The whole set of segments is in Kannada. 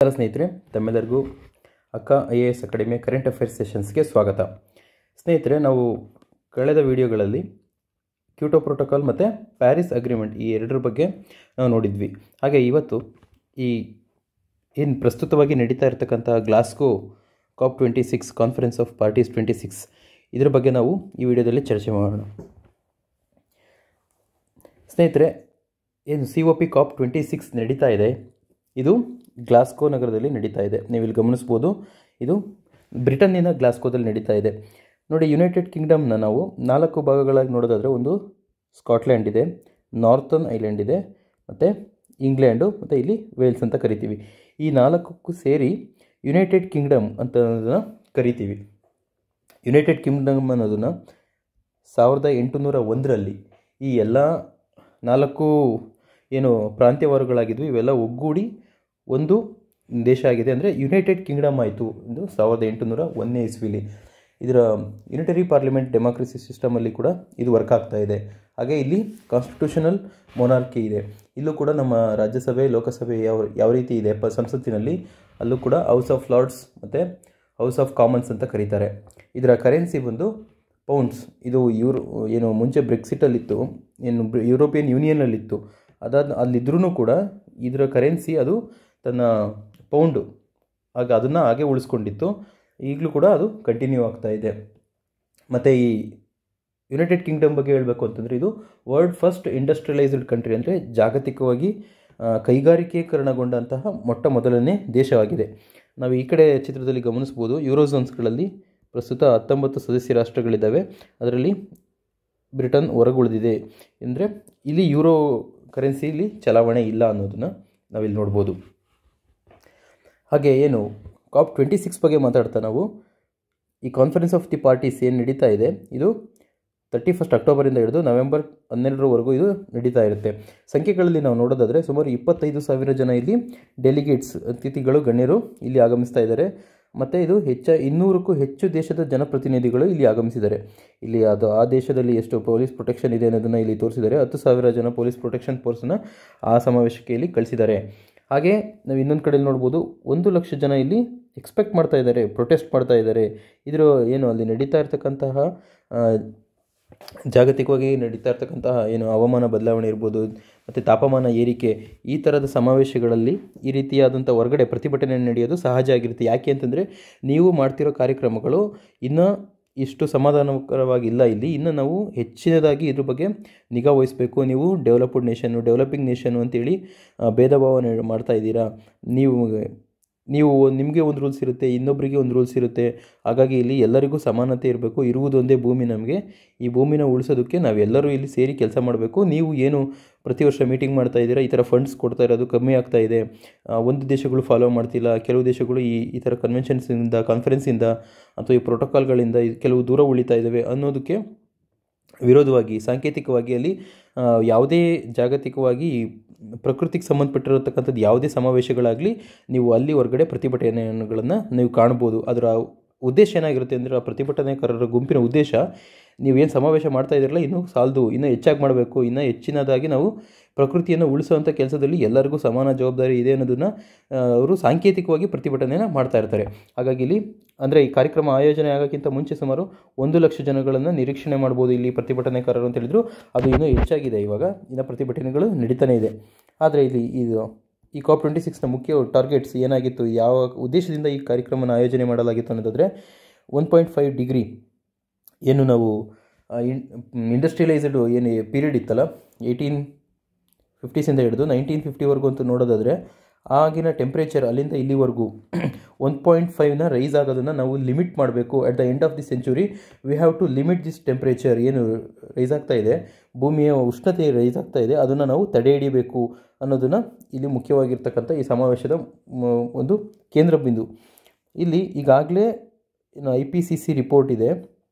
ನಮಸ್ಕಾರ ಸ್ನೇಹಿತರೆ ತಮ್ಮೆಲ್ಲರಿಗೂ ಅಕ್ಕ ಐ ಎ ಎಸ್ ಅಕಾಡೆಮಿಯ ಕರೆಂಟ್ ಅಫೇರ್ಸ್ ಸೆಷನ್ಸ್ಗೆ ಸ್ವಾಗತ ಸ್ನೇಹಿತರೆ ನಾವು ಕಳೆದ ವಿಡಿಯೋಗಳಲ್ಲಿ ಕ್ಯೂಟೋ ಪ್ರೋಟೋಕಾಲ್ ಮತ್ತು ಪ್ಯಾರಿಸ್ ಅಗ್ರಿಮೆಂಟ್ ಈ ಎರಡರ ಬಗ್ಗೆ ನಾವು ನೋಡಿದ್ವಿ ಹಾಗೆ ಇವತ್ತು ಈ ಏನು ಪ್ರಸ್ತುತವಾಗಿ ನಡೀತಾ ಇರತಕ್ಕಂಥ Glasgow COP twenty six conference of parties twenty six ಇದರ ಬಗ್ಗೆ ನಾವು ಈ ವಿಡಿಯೋದಲ್ಲಿ ಚರ್ಚೆ ಮಾಡೋಣ ಸ್ನೇಹಿತರೆ ಏನು C O P COP twenty six ನಡೀತಾ ಇದೆ ಇದು ಗ್ಲಾಸ್ಕೋ ನಗರದಲ್ಲಿ ನಡೀತಾ ಇದೆ ನೀವು ಇಲ್ಲಿ ಗಮನಿಸ್ಬೋದು ಇದು ಬ್ರಿಟನ್ನಿನ ಗ್ಲಾಸ್ಕೋದಲ್ಲಿ ನಡೀತಾ ಇದೆ ನೋಡಿ ಯುನೈಟೆಡ್ ಕಿಂಗ್ಡಮ್ನ ನಾವು ನಾಲ್ಕು ಭಾಗಗಳಾಗಿ ನೋಡೋದಾದರೆ ಒಂದು ಸ್ಕಾಟ್ಲ್ಯಾಂಡ್ ಇದೆ ನಾರ್ತನ್ ಐಲ್ಯಾಂಡ್ ಇದೆ ಮತ್ತು ಇಂಗ್ಲೆಂಡು ಮತ್ತು ಇಲ್ಲಿ ವೇಲ್ಸ್ ಅಂತ ಕರಿತೀವಿ ಈ ನಾಲ್ಕಕ್ಕೂ ಸೇರಿ ಯುನೈಟೆಡ್ ಕಿಂಗ್ಡಮ್ ಅಂತ ಅನ್ನೋದನ್ನು ಕರಿತೀವಿ ಯುನೈಟೆಡ್ ಕಿಂಗ್ಡಮ್ ಅನ್ನೋದನ್ನು ಸಾವಿರದ ಎಂಟುನೂರ ಒಂದರಲ್ಲಿ ಈ ಎಲ್ಲ ನಾಲ್ಕು ಏನು ಪ್ರಾಂತ್ಯವಾರುಗಳಾಗಿದ್ವು ಇವೆಲ್ಲ ಒಗ್ಗೂಡಿ ಒಂದು ದೇಶ ಆಗಿದೆ ಅಂದರೆ ಯುನೈಟೆಡ್ ಕಿಂಗ್ಡಮ್ ಆಯಿತು ಎಂದು ಸಾವಿರದ ಎಂಟುನೂರ ಒಂದನೇ ಇಸ್ವಿಲಿ ಇದರ ಯುನಿಟರಿ ಪಾರ್ಲಿಮೆಂಟ್ ಡೆಮಾಕ್ರಸಿ ಸಿಸ್ಟಮಲ್ಲಿ ಕೂಡ ಇದು ವರ್ಕ್ ಆಗ್ತಾ ಇದೆ ಹಾಗೆ ಇಲ್ಲಿ ಕಾನ್ಸ್ಟಿಟ್ಯೂಷನಲ್ ಮೊನಾರ್ಕಿ ಇದೆ ಇಲ್ಲೂ ಕೂಡ ನಮ್ಮ ರಾಜ್ಯಸಭೆ ಲೋಕಸಭೆ ಯಾವ ಯಾವ ರೀತಿ ಇದೆ ಪ ಸಂಸತ್ತಿನಲ್ಲಿ ಅಲ್ಲೂ ಕೂಡ ಹೌಸ್ ಆಫ್ ಲಾರ್ಡ್ಸ್ ಮತ್ತು ಹೌಸ್ ಆಫ್ ಕಾಮನ್ಸ್ ಅಂತ ಕರೀತಾರೆ ಇದರ ಕರೆನ್ಸಿ ಬಂದು ಪೌಂಡ್ಸ್ ಇದು ಯೂರೋ ಏನು ಮುಂಚೆ ಬ್ರೆಕ್ಸಿಟಲ್ಲಿತ್ತು ಏನು ಯುರೋಪಿಯನ್ ಯೂನಿಯನ್ನಲ್ಲಿತ್ತು ಅದಾದ ಅಲ್ಲಿದ್ರೂ ಕೂಡ ಇದರ ಕರೆನ್ಸಿ ಅದು ತನ್ನ ಪೌಂಡು ಆಗ ಅದನ್ನು ಹಾಗೆ ಉಳಿಸ್ಕೊಂಡಿತ್ತು ಈಗಲೂ ಕೂಡ ಅದು ಕಂಟಿನ್ಯೂ ಆಗ್ತಾ ಇದೆ ಮತ್ತು ಈ ಯುನೈಟೆಡ್ ಕಿಂಗ್ಡಮ್ ಬಗ್ಗೆ ಹೇಳಬೇಕು ಅಂತಂದರೆ ಇದು ವರ್ಲ್ಡ್ ಫಸ್ಟ್ ಇಂಡಸ್ಟ್ರಿಯಲೈಸ್ಡ್ ಕಂಟ್ರಿ ಅಂದರೆ ಜಾಗತಿಕವಾಗಿ ಕೈಗಾರಿಕೀಕರಣಗೊಂಡಂತಹ ಮೊಟ್ಟ ಮೊದಲನೇ ದೇಶವಾಗಿದೆ ನಾವು ಈ ಕಡೆ ಚಿತ್ರದಲ್ಲಿ ಗಮನಿಸ್ಬೋದು ಯೂರೋಝೋನ್ಸ್ಗಳಲ್ಲಿ ಪ್ರಸ್ತುತ ಹತ್ತೊಂಬತ್ತು ಸದಸ್ಯ ರಾಷ್ಟ್ರಗಳಿದ್ದಾವೆ ಅದರಲ್ಲಿ ಬ್ರಿಟನ್ ಹೊರಗುಳಿದಿದೆ ಅಂದರೆ ಇಲ್ಲಿ ಯೂರೋ ಕರೆನ್ಸಿಲಿ ಚಲಾವಣೆ ಇಲ್ಲ ಅನ್ನೋದನ್ನು ನಾವಿಲ್ಲಿ ನೋಡ್ಬೋದು ಹಾಗೆ ಏನು ಕಾಪ್ ಟ್ವೆಂಟಿ ಸಿಕ್ಸ್ ಬಗ್ಗೆ ಮಾತಾಡ್ತಾ ನಾವು ಈ ಕಾನ್ಫರೆನ್ಸ್ ಆಫ್ ದಿ ಪಾರ್ಟೀಸ್ ಏನು ನಡೀತಾ ಇದೆ ಇದು ತರ್ಟಿ ಫಸ್ಟ್ ಅಕ್ಟೋಬರಿಂದ ಹಿಡಿದು ನವೆಂಬರ್ ಹನ್ನೆರಡರವರೆಗೂ ಇದು ನಡೀತಾ ಇರುತ್ತೆ ಸಂಖ್ಯೆಗಳಲ್ಲಿ ನಾವು ನೋಡೋದಾದರೆ ಸುಮಾರು ಇಪ್ಪತ್ತೈದು ಸಾವಿರ ಜನ ಇಲ್ಲಿ ಡೆಲಿಗೇಟ್ಸ್ ಅತಿಥಿಗಳು ಗಣ್ಯರು ಇಲ್ಲಿ ಆಗಮಿಸ್ತಾ ಇದ್ದಾರೆ ಮತ್ತು ಇದು ಹೆಚ್ಚ ಇನ್ನೂರಕ್ಕೂ ಹೆಚ್ಚು ದೇಶದ ಜನಪ್ರತಿನಿಧಿಗಳು ಇಲ್ಲಿ ಆಗಮಿಸಿದ್ದಾರೆ ಇಲ್ಲಿ ಅದು ಆ ದೇಶದಲ್ಲಿ ಎಷ್ಟು ಪೊಲೀಸ್ ಪ್ರೊಟೆಕ್ಷನ್ ಇದೆ ಅನ್ನೋದನ್ನು ಇಲ್ಲಿ ತೋರಿಸಿದ್ದಾರೆ ಹತ್ತು ಸಾವಿರ ಜನ ಪೊಲೀಸ್ ಪ್ರೊಟೆಕ್ಷನ್ ಫೋರ್ಸನ್ನು ಆ ಸಮಾವೇಶಕ್ಕೆ ಇಲ್ಲಿ ಕಳಿಸಿದ್ದಾರೆ ಹಾಗೆ ನಾವು ಇನ್ನೊಂದು ಕಡೆಯಲ್ಲಿ ನೋಡ್ಬೋದು ಒಂದು ಲಕ್ಷ ಜನ ಇಲ್ಲಿ ಎಕ್ಸ್ಪೆಕ್ಟ್ ಮಾಡ್ತಾ ಇದ್ದಾರೆ ಪ್ರೊಟೆಸ್ಟ್ ಮಾಡ್ತಾ ಇದ್ದಾರೆ ಇದರ ಏನು ಅಲ್ಲಿ ನಡೀತಾ ಇರ್ತಕ್ಕಂತಹ ಜಾಗತಿಕವಾಗಿ ನಡೀತಾ ಇರ್ತಕ್ಕಂತಹ ಏನು ಹವಾಮಾನ ಬದಲಾವಣೆ ಇರ್ಬೋದು ಮತ್ತು ತಾಪಮಾನ ಏರಿಕೆ ಈ ಥರದ ಸಮಾವೇಶಗಳಲ್ಲಿ ಈ ರೀತಿಯಾದಂಥ ಹೊರಗಡೆ ಪ್ರತಿಭಟನೆ ನಡೆಯೋದು ಸಹಜ ಆಗಿರುತ್ತೆ ಯಾಕೆ ಅಂತಂದರೆ ನೀವು ಮಾಡ್ತಿರೋ ಕಾರ್ಯಕ್ರಮಗಳು ಇನ್ನೂ ಇಷ್ಟು ಸಮಾಧಾನಕರವಾಗಿಲ್ಲ ಇಲ್ಲಿ ಇನ್ನು ನಾವು ಹೆಚ್ಚಿನದಾಗಿ ಇದ್ರ ಬಗ್ಗೆ ನಿಗಾ ವಹಿಸಬೇಕು ನೀವು ಡೆವಲಪ್ಡ್ ನೇಷನ್ನು ಡೆವಲಪಿಂಗ್ ನೇಷನ್ನು ಅಂತೇಳಿ ಭೇದ ಭಾವ ಮಾಡ್ತಾ ಇದ್ದೀರಾ ನೀವು ನೀವು ನಿಮಗೆ ಒಂದು ರೂಲ್ಸ್ ಇರುತ್ತೆ ಇನ್ನೊಬ್ಬರಿಗೆ ಒಂದು ರೂಲ್ಸ್ ಇರುತ್ತೆ ಹಾಗಾಗಿ ಇಲ್ಲಿ ಎಲ್ಲರಿಗೂ ಸಮಾನತೆ ಇರಬೇಕು ಇರುವುದೊಂದೇ ಭೂಮಿ ನಮಗೆ ಈ ಭೂಮಿನ ಉಳಿಸೋದಕ್ಕೆ ನಾವೆಲ್ಲರೂ ಇಲ್ಲಿ ಸೇರಿ ಕೆಲಸ ಮಾಡಬೇಕು ನೀವು ಏನು ಪ್ರತಿ ವರ್ಷ ಮೀಟಿಂಗ್ ಮಾಡ್ತಾ ಇದ್ದೀರಾ ಈ ಥರ ಫಂಡ್ಸ್ ಕೊಡ್ತಾ ಇರೋದು ಕಮ್ಮಿ ಆಗ್ತಾ ಇದೆ ಒಂದು ದೇಶಗಳು ಫಾಲೋ ಮಾಡ್ತಿಲ್ಲ ಕೆಲವು ದೇಶಗಳು ಈ ಈ ಥರ ಕನ್ವೆನ್ಷನ್ಸಿಂದ ಕಾನ್ಫರೆನ್ಸಿಂದ ಅಥವಾ ಈ ಪ್ರೋಟೋಕಾಲ್ಗಳಿಂದ ಕೆಲವು ದೂರ ಉಳಿತಾ ಇದ್ದಾವೆ ಅನ್ನೋದಕ್ಕೆ ವಿರೋಧವಾಗಿ ಸಾಂಕೇತಿಕವಾಗಿ ಅಲ್ಲಿ ಯಾವುದೇ ಜಾಗತಿಕವಾಗಿ ಪ್ರಕೃತಿಗೆ ಸಂಬಂಧಪಟ್ಟಿರತಕ್ಕಂಥದ್ದು ಯಾವುದೇ ಸಮಾವೇಶಗಳಾಗಲಿ ನೀವು ಅಲ್ಲಿ ಹೊರಗಡೆ ಪ್ರತಿಭಟನೆಗಳನ್ನು ನೀವು ಕಾಣ್ಬೋದು ಅದರ ಉದ್ದೇಶ ಏನಾಗಿರುತ್ತೆ ಅಂದರೆ ಆ ಪ್ರತಿಭಟನೆಕಾರರ ಗುಂಪಿನ ಉದ್ದೇಶ ನೀವೇನು ಸಮಾವೇಶ ಮಾಡ್ತಾ ಇದ್ದೀರಲ್ಲ ಇನ್ನೂ ಸಾಲದು ಇನ್ನೂ ಹೆಚ್ಚಾಗಿ ಮಾಡಬೇಕು ಇನ್ನೂ ಹೆಚ್ಚಿನದಾಗಿ ನಾವು ಪ್ರಕೃತಿಯನ್ನು ಉಳಿಸುವಂಥ ಕೆಲಸದಲ್ಲಿ ಎಲ್ಲರಿಗೂ ಸಮಾನ ಜವಾಬ್ದಾರಿ ಇದೆ ಅನ್ನೋದನ್ನು ಅವರು ಸಾಂಕೇತಿಕವಾಗಿ ಪ್ರತಿಭಟನೆಯನ್ನು ಮಾಡ್ತಾ ಇರ್ತಾರೆ ಹಾಗಾಗಿ ಇಲ್ಲಿ ಅಂದರೆ ಈ ಕಾರ್ಯಕ್ರಮ ಆಯೋಜನೆ ಆಗೋಕ್ಕಿಂತ ಮುಂಚೆ ಸುಮಾರು ಒಂದು ಲಕ್ಷ ಜನಗಳನ್ನು ನಿರೀಕ್ಷಣೆ ಮಾಡ್ಬೋದು ಇಲ್ಲಿ ಪ್ರತಿಭಟನೆಕಾರರು ಅಂತ ಹೇಳಿದ್ರು ಅದು ಇನ್ನೂ ಹೆಚ್ಚಾಗಿದೆ ಇವಾಗ ಇನ್ನು ಪ್ರತಿಭಟನೆಗಳು ನಡೀತಾನೆ ಇದೆ ಆದರೆ ಇಲ್ಲಿ ಇದು ಈ ಕಾಪ್ ಟ್ವೆಂಟಿ ಸಿಕ್ಸ್ನ ಮುಖ್ಯ ಟಾರ್ಗೆಟ್ಸ್ ಏನಾಗಿತ್ತು ಯಾವ ಉದ್ದೇಶದಿಂದ ಈ ಕಾರ್ಯಕ್ರಮನ ಆಯೋಜನೆ ಮಾಡಲಾಗಿತ್ತು ಅನ್ನೋದಾದರೆ ಒನ್ ಪಾಯಿಂಟ್ ಫೈವ್ ಡಿಗ್ರಿ ಏನು ನಾವು ಇಂಡಸ್ಟ್ರಿಯಲೈಸ್ಡ್ ಏನು ಪೀರಿಯಡ್ ಇತ್ತಲ್ಲ ಏಯ್ಟೀನ್ ಫಿಫ್ಟೀಸಿಂದ ಹಿಡಿದು ನೈನ್ಟೀನ್ ಫಿಫ್ಟಿವರೆಗೂ ಅಂತ ನೋಡೋದಾದರೆ ಆಗಿನ ಟೆಂಪ್ರೇಚರ್ ಅಲ್ಲಿಂದ ಇಲ್ಲಿವರೆಗೂ ಒನ್ ಪಾಯಿಂಟ್ ಫೈವ್ನ ರೈಸ್ ಆಗೋದನ್ನು ನಾವು ಲಿಮಿಟ್ ಮಾಡಬೇಕು at the end of the century we have to limit this temperature ಏನು ರೈಸ್ ಆಗ್ತಾ ಇದೆ ಭೂಮಿಯ ಉಷ್ಣತೆ ರೈಸ್ ಆಗ್ತಾ ಇದೆ ಅದನ್ನು ನಾವು ತಡೆ ಹಿಡಿಯಬೇಕು ಅನ್ನೋದನ್ನು ಇಲ್ಲಿ ಮುಖ್ಯವಾಗಿರ್ತಕ್ಕಂಥ ಈ ಸಮಾವೇಶದ ಒಂದು ಕೇಂದ್ರ ಬಿಂದು ಇಲ್ಲಿ ಈಗಾಗಲೇ I P C C report ಇದೆ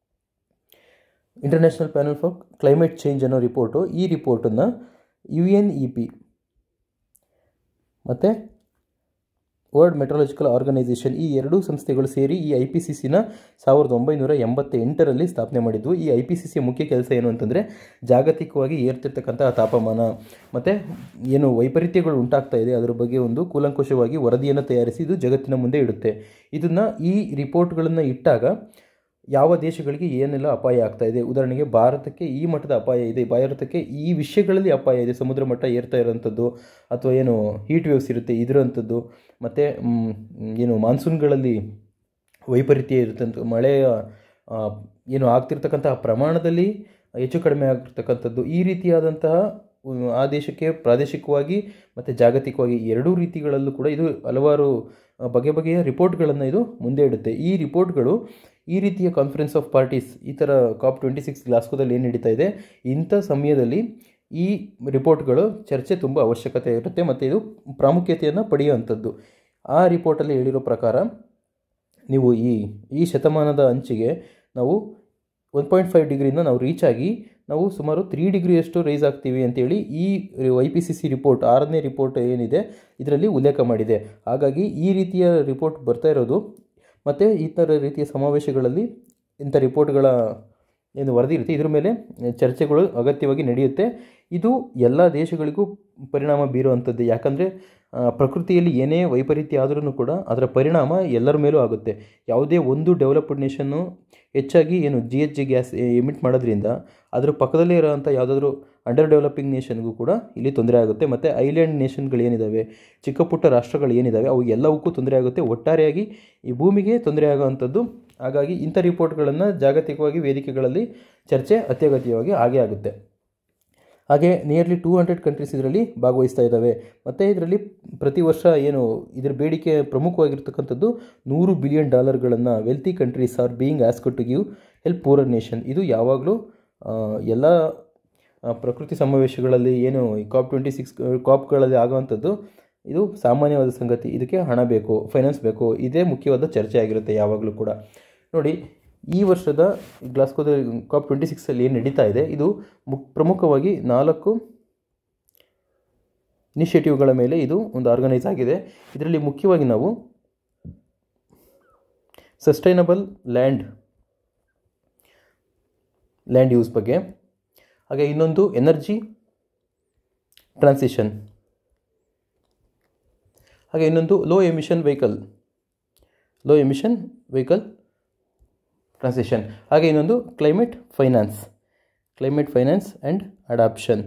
International Panel for Climate Change ಅನ್ನೋ ರಿಪೋರ್ಟು ಈ ರಿಪೋರ್ಟನ್ನು ಯು ಎನ್ ಇ ಪಿ ಮತ್ತು ವರ್ಲ್ಡ್ ಮೆಟ್ರಾಲಜಿಕಲ್ ಆರ್ಗನೈಸೇಷನ್ ಈ ಎರಡೂ ಸಂಸ್ಥೆಗಳು ಸೇರಿ ಈ ಐ ಪಿ ಸಿ ಸಿನ ಸಾವಿರದ ಒಂಬೈನೂರ ಎಂಬತ್ತ ಎಂಟರಲ್ಲಿ ಸ್ಥಾಪನೆ ಮಾಡಿದ್ದು ಈ ಐ ಪಿ ಸಿ ಸಿಯ ಮುಖ್ಯ ಕೆಲಸ ಏನು ಅಂತಂದರೆ ಜಾಗತಿಕವಾಗಿ ಏರ್ತಿರ್ತಕ್ಕಂತಹ ತಾಪಮಾನ ಮತ್ತು ಏನು ವೈಪರೀತ್ಯಗಳು ಉಂಟಾಗ್ತಾ ಇದೆ ಅದರ ಬಗ್ಗೆ ಒಂದು ಕೂಲಂಕುಷವಾಗಿ ವರದಿಯನ್ನು ತಯಾರಿಸಿ ಇದು ಜಗತ್ತಿನ ಮುಂದೆ ಇಡುತ್ತೆ ಇದನ್ನು ಈ ರಿಪೋರ್ಟ್ಗಳನ್ನು ಇಟ್ಟಾಗ ಯಾವ ದೇಶಗಳಿಗೆ ಏನೆಲ್ಲ ಅಪಾಯ ಆಗ್ತಾ ಇದೆ ಉದಾಹರಣೆಗೆ ಭಾರತಕ್ಕೆ ಈ ಮಟ್ಟದ ಅಪಾಯ ಇದೆ ಭಾರತಕ್ಕೆ ಈ ವಿಷಯಗಳಲ್ಲಿ ಅಪಾಯ ಇದೆ ಸಮುದ್ರ ಮಟ್ಟ ಏರ್ತಾ ಇರೋಂಥದ್ದು ಅಥವಾ ಏನು ಹೀಟ್ ವೇವ್ಸ್ ಇರುತ್ತೆ ಇದರಂಥದ್ದು ಮತ್ತು ಏನು ಮಾನ್ಸೂನ್ಗಳಲ್ಲಿ ವೈಪರೀತ್ಯ ಇರುತ್ತಂತ ಮಳೆಯ ಆ, ಏನು ಆಗ್ತಿರ್ತಕ್ಕಂತಹ ಪ್ರಮಾಣದಲ್ಲಿ ಹೆಚ್ಚು ಕಡಿಮೆ ಆಗಿರ್ತಕ್ಕಂಥದ್ದು ಈ ರೀತಿಯಾದಂತಹ ಉಮ್, ಆ ದೇಶಕ್ಕೆ ಪ್ರಾದೇಶಿಕವಾಗಿ ಮತ್ತು ಜಾಗತಿಕವಾಗಿ ಎರಡೂ ರೀತಿಗಳಲ್ಲೂ ಕೂಡ ಇದು ಹಲವಾರು ಆ, ಬಗೆ ಬಗೆಯ ರಿಪೋರ್ಟ್ಗಳನ್ನು ಇದು ಮುಂದೆ ಇಡುತ್ತೆ ಈ ರಿಪೋರ್ಟ್ಗಳು ಈ ರೀತಿಯ ಕಾನ್ಫರೆನ್ಸ್ ಆಫ್ ಪಾರ್ಟೀಸ್ ಈ ಥರ ಕಾಪ್ ಟ್ವೆಂಟಿ ಸಿಕ್ಸ್ ಗ್ಲಾಸ್ಕೋದಲ್ಲಿ ಏನು ನಡೀತಾ ಇದೆ ಇಂಥ ಸಮಯದಲ್ಲಿ ಈ ರಿಪೋರ್ಟ್ಗಳು ಚರ್ಚೆ ತುಂಬ ಅವಶ್ಯಕತೆ ಇರುತ್ತೆ ಮತ್ತು ಇದು ಪ್ರಾಮುಖ್ಯತೆಯನ್ನು ಪಡೆಯುವಂಥದ್ದು ಆ ರಿಪೋರ್ಟಲ್ಲಿ ಹೇಳಿರೋ ಪ್ರಕಾರ ನೀವು ಈ ಈ ಶತಮಾನದ ಅಂಚಿಗೆ ನಾವು ಒನ್ ಪಾಯಿಂಟ್ ಫೈವ್ ಡಿಗ್ರಿನ ನಾವು ರೀಚ್ ಆಗಿ ನಾವು ಸುಮಾರು ತ್ರೀ ಡಿಗ್ರಿಯಷ್ಟು ರೈಸ್ ಆಗ್ತೀವಿ ಅಂತೇಳಿ ಈ I P C C report ಆರನೇ ರಿಪೋರ್ಟ್ ಏನಿದೆ ಇದರಲ್ಲಿ ಉಲ್ಲೇಖ ಮಾಡಿದೆ ಹಾಗಾಗಿ ಈ ರೀತಿಯ ರಿಪೋರ್ಟ್ ಬರ್ತಾ ಇರೋದು ಮತ್ತು ಈ ಥರ ರೀತಿಯ ಸಮಾವೇಶಗಳಲ್ಲಿ ಇಂಥ ರಿಪೋರ್ಟ್ಗಳ ಏನು ವರದಿ ಇರುತ್ತೆ ಇದ್ರ ಮೇಲೆ ಚರ್ಚೆಗಳು ಅಗತ್ಯವಾಗಿ ನಡೆಯುತ್ತೆ ಇದು ಎಲ್ಲ ದೇಶಗಳಿಗೂ ಪರಿಣಾಮ ಬೀರುವಂಥದ್ದು ಯಾಕಂದರೆ ಆ, ಪ್ರಕೃತಿಯಲ್ಲಿ ಏನೇ ವೈಪರೀತ್ಯ ಆದ್ರೂ ಕೂಡ ಅದರ ಪರಿಣಾಮ ಎಲ್ಲರ ಮೇಲೂ ಆಗುತ್ತೆ ಯಾವುದೇ ಒಂದು ಡೆವಲಪ್ಡ್ ನೇಷನ್ನು ಹೆಚ್ಚಾಗಿ ಏನು G H G gas emit ಮಾಡೋದ್ರಿಂದ ಅದರ ಪಕ್ಕದಲ್ಲೇ ಇರೋವಂಥ ಯಾವುದಾದ್ರೂ ಅಂಡರ್ ಡೆವಲಪಿಂಗ್ ನೇಷನ್ಗೂ ಕೂಡ ಇಲ್ಲಿ ತೊಂದರೆ ಆಗುತ್ತೆ ಮತ್ತು ಐಲ್ಯಾಂಡ್ ನೇಷನ್ಗಳು ಏನಿದ್ದಾವೆ ಚಿಕ್ಕ ಪುಟ್ಟ ರಾಷ್ಟ್ರಗಳು ಏನಿದ್ದಾವೆ ಅವು ಎಲ್ಲವಕ್ಕೂ ತೊಂದರೆ ಆಗುತ್ತೆ ಒಟ್ಟಾರೆಯಾಗಿ ಈ ಭೂಮಿಗೆ ತೊಂದರೆ ಆಗುವಂಥದ್ದು ಹಾಗಾಗಿ ಇಂಥ ರಿಪೋರ್ಟ್ಗಳನ್ನು ಜಾಗತಿಕವಾಗಿ ವೇದಿಕೆಗಳಲ್ಲಿ ಚರ್ಚೆ ಅತ್ಯಗತ್ಯವಾಗಿ ಆಗೇ ಆಗುತ್ತೆ ಹಾಗೆ ನಿಯರ್ಲಿ ಟೂ ಹಂಡ್ರೆಡ್ ಕಂಟ್ರೀಸ್ ಇದರಲ್ಲಿ ಭಾಗವಹಿಸ್ತಾ ಇದ್ದಾವೆ ಮತ್ತು ಇದರಲ್ಲಿ ಪ್ರತಿ ವರ್ಷ ಏನು ಇದರ ಬೇಡಿಕೆ ಪ್ರಮುಖವಾಗಿರ್ತಕ್ಕಂಥದ್ದು ನೂರು ಬಿಲಿಯನ್ ಡಾಲರ್ಗಳನ್ನು wealthy countries are being ask to give help poorer nation ಇದು ಯಾವಾಗಲೂ ಎಲ್ಲ ಆ, ಪ್ರಕೃತಿ ಸಮಾವೇಶಗಳಲ್ಲಿ ಏನು ಈ ಕಾಪ್ ಟ್ವೆಂಟಿ ಸಿಕ್ಸ್ ಕಾಪ್ಗಳಲ್ಲಿ ಆಗುವಂಥದ್ದು ಇದು ಸಾಮಾನ್ಯವಾದ ಸಂಗತಿ ಇದಕ್ಕೆ ಹಣ ಬೇಕು ಫೈನಾನ್ಸ್ ಬೇಕು ಇದೇ ಮುಖ್ಯವಾದ ಚರ್ಚೆ ಆಗಿರುತ್ತೆ ಯಾವಾಗಲೂ ಕೂಡ ನೋಡಿ ಈ ವರ್ಷದ ಗ್ಲಾಸ್ಕೋದ ಕಾಪ್ ಟ್ವೆಂಟಿ ಸಿಕ್ಸಲ್ಲಿ ಏನು ನಡೀತಾ ಇದೆ ಇದು ಮುಕ್ ಪ್ರಮುಖವಾಗಿ ನಾಲ್ಕು ಇನಿಷಿಯೇಟಿವ್ಗಳ ಮೇಲೆ ಇದು ಒಂದು ಆರ್ಗನೈಸ್ ಆಗಿದೆ ಇದರಲ್ಲಿ ಮುಖ್ಯವಾಗಿ ನಾವು ಸಸ್ಟೈನಬಲ್ ಲ್ಯಾಂಡ್ ಲ್ಯಾಂಡ್ ಯೂಸ್ ಬಗ್ಗೆ ಹಾಗೆ ಇನ್ನೊಂದು ಎನರ್ಜಿ ಟ್ರಾನ್ಸಿಷನ್ ಹಾಗೆ ಇನ್ನೊಂದು low emission vehicle low emission vehicle transition ಹಾಗೆ ಇನ್ನೊಂದು climate finance climate finance and adaptation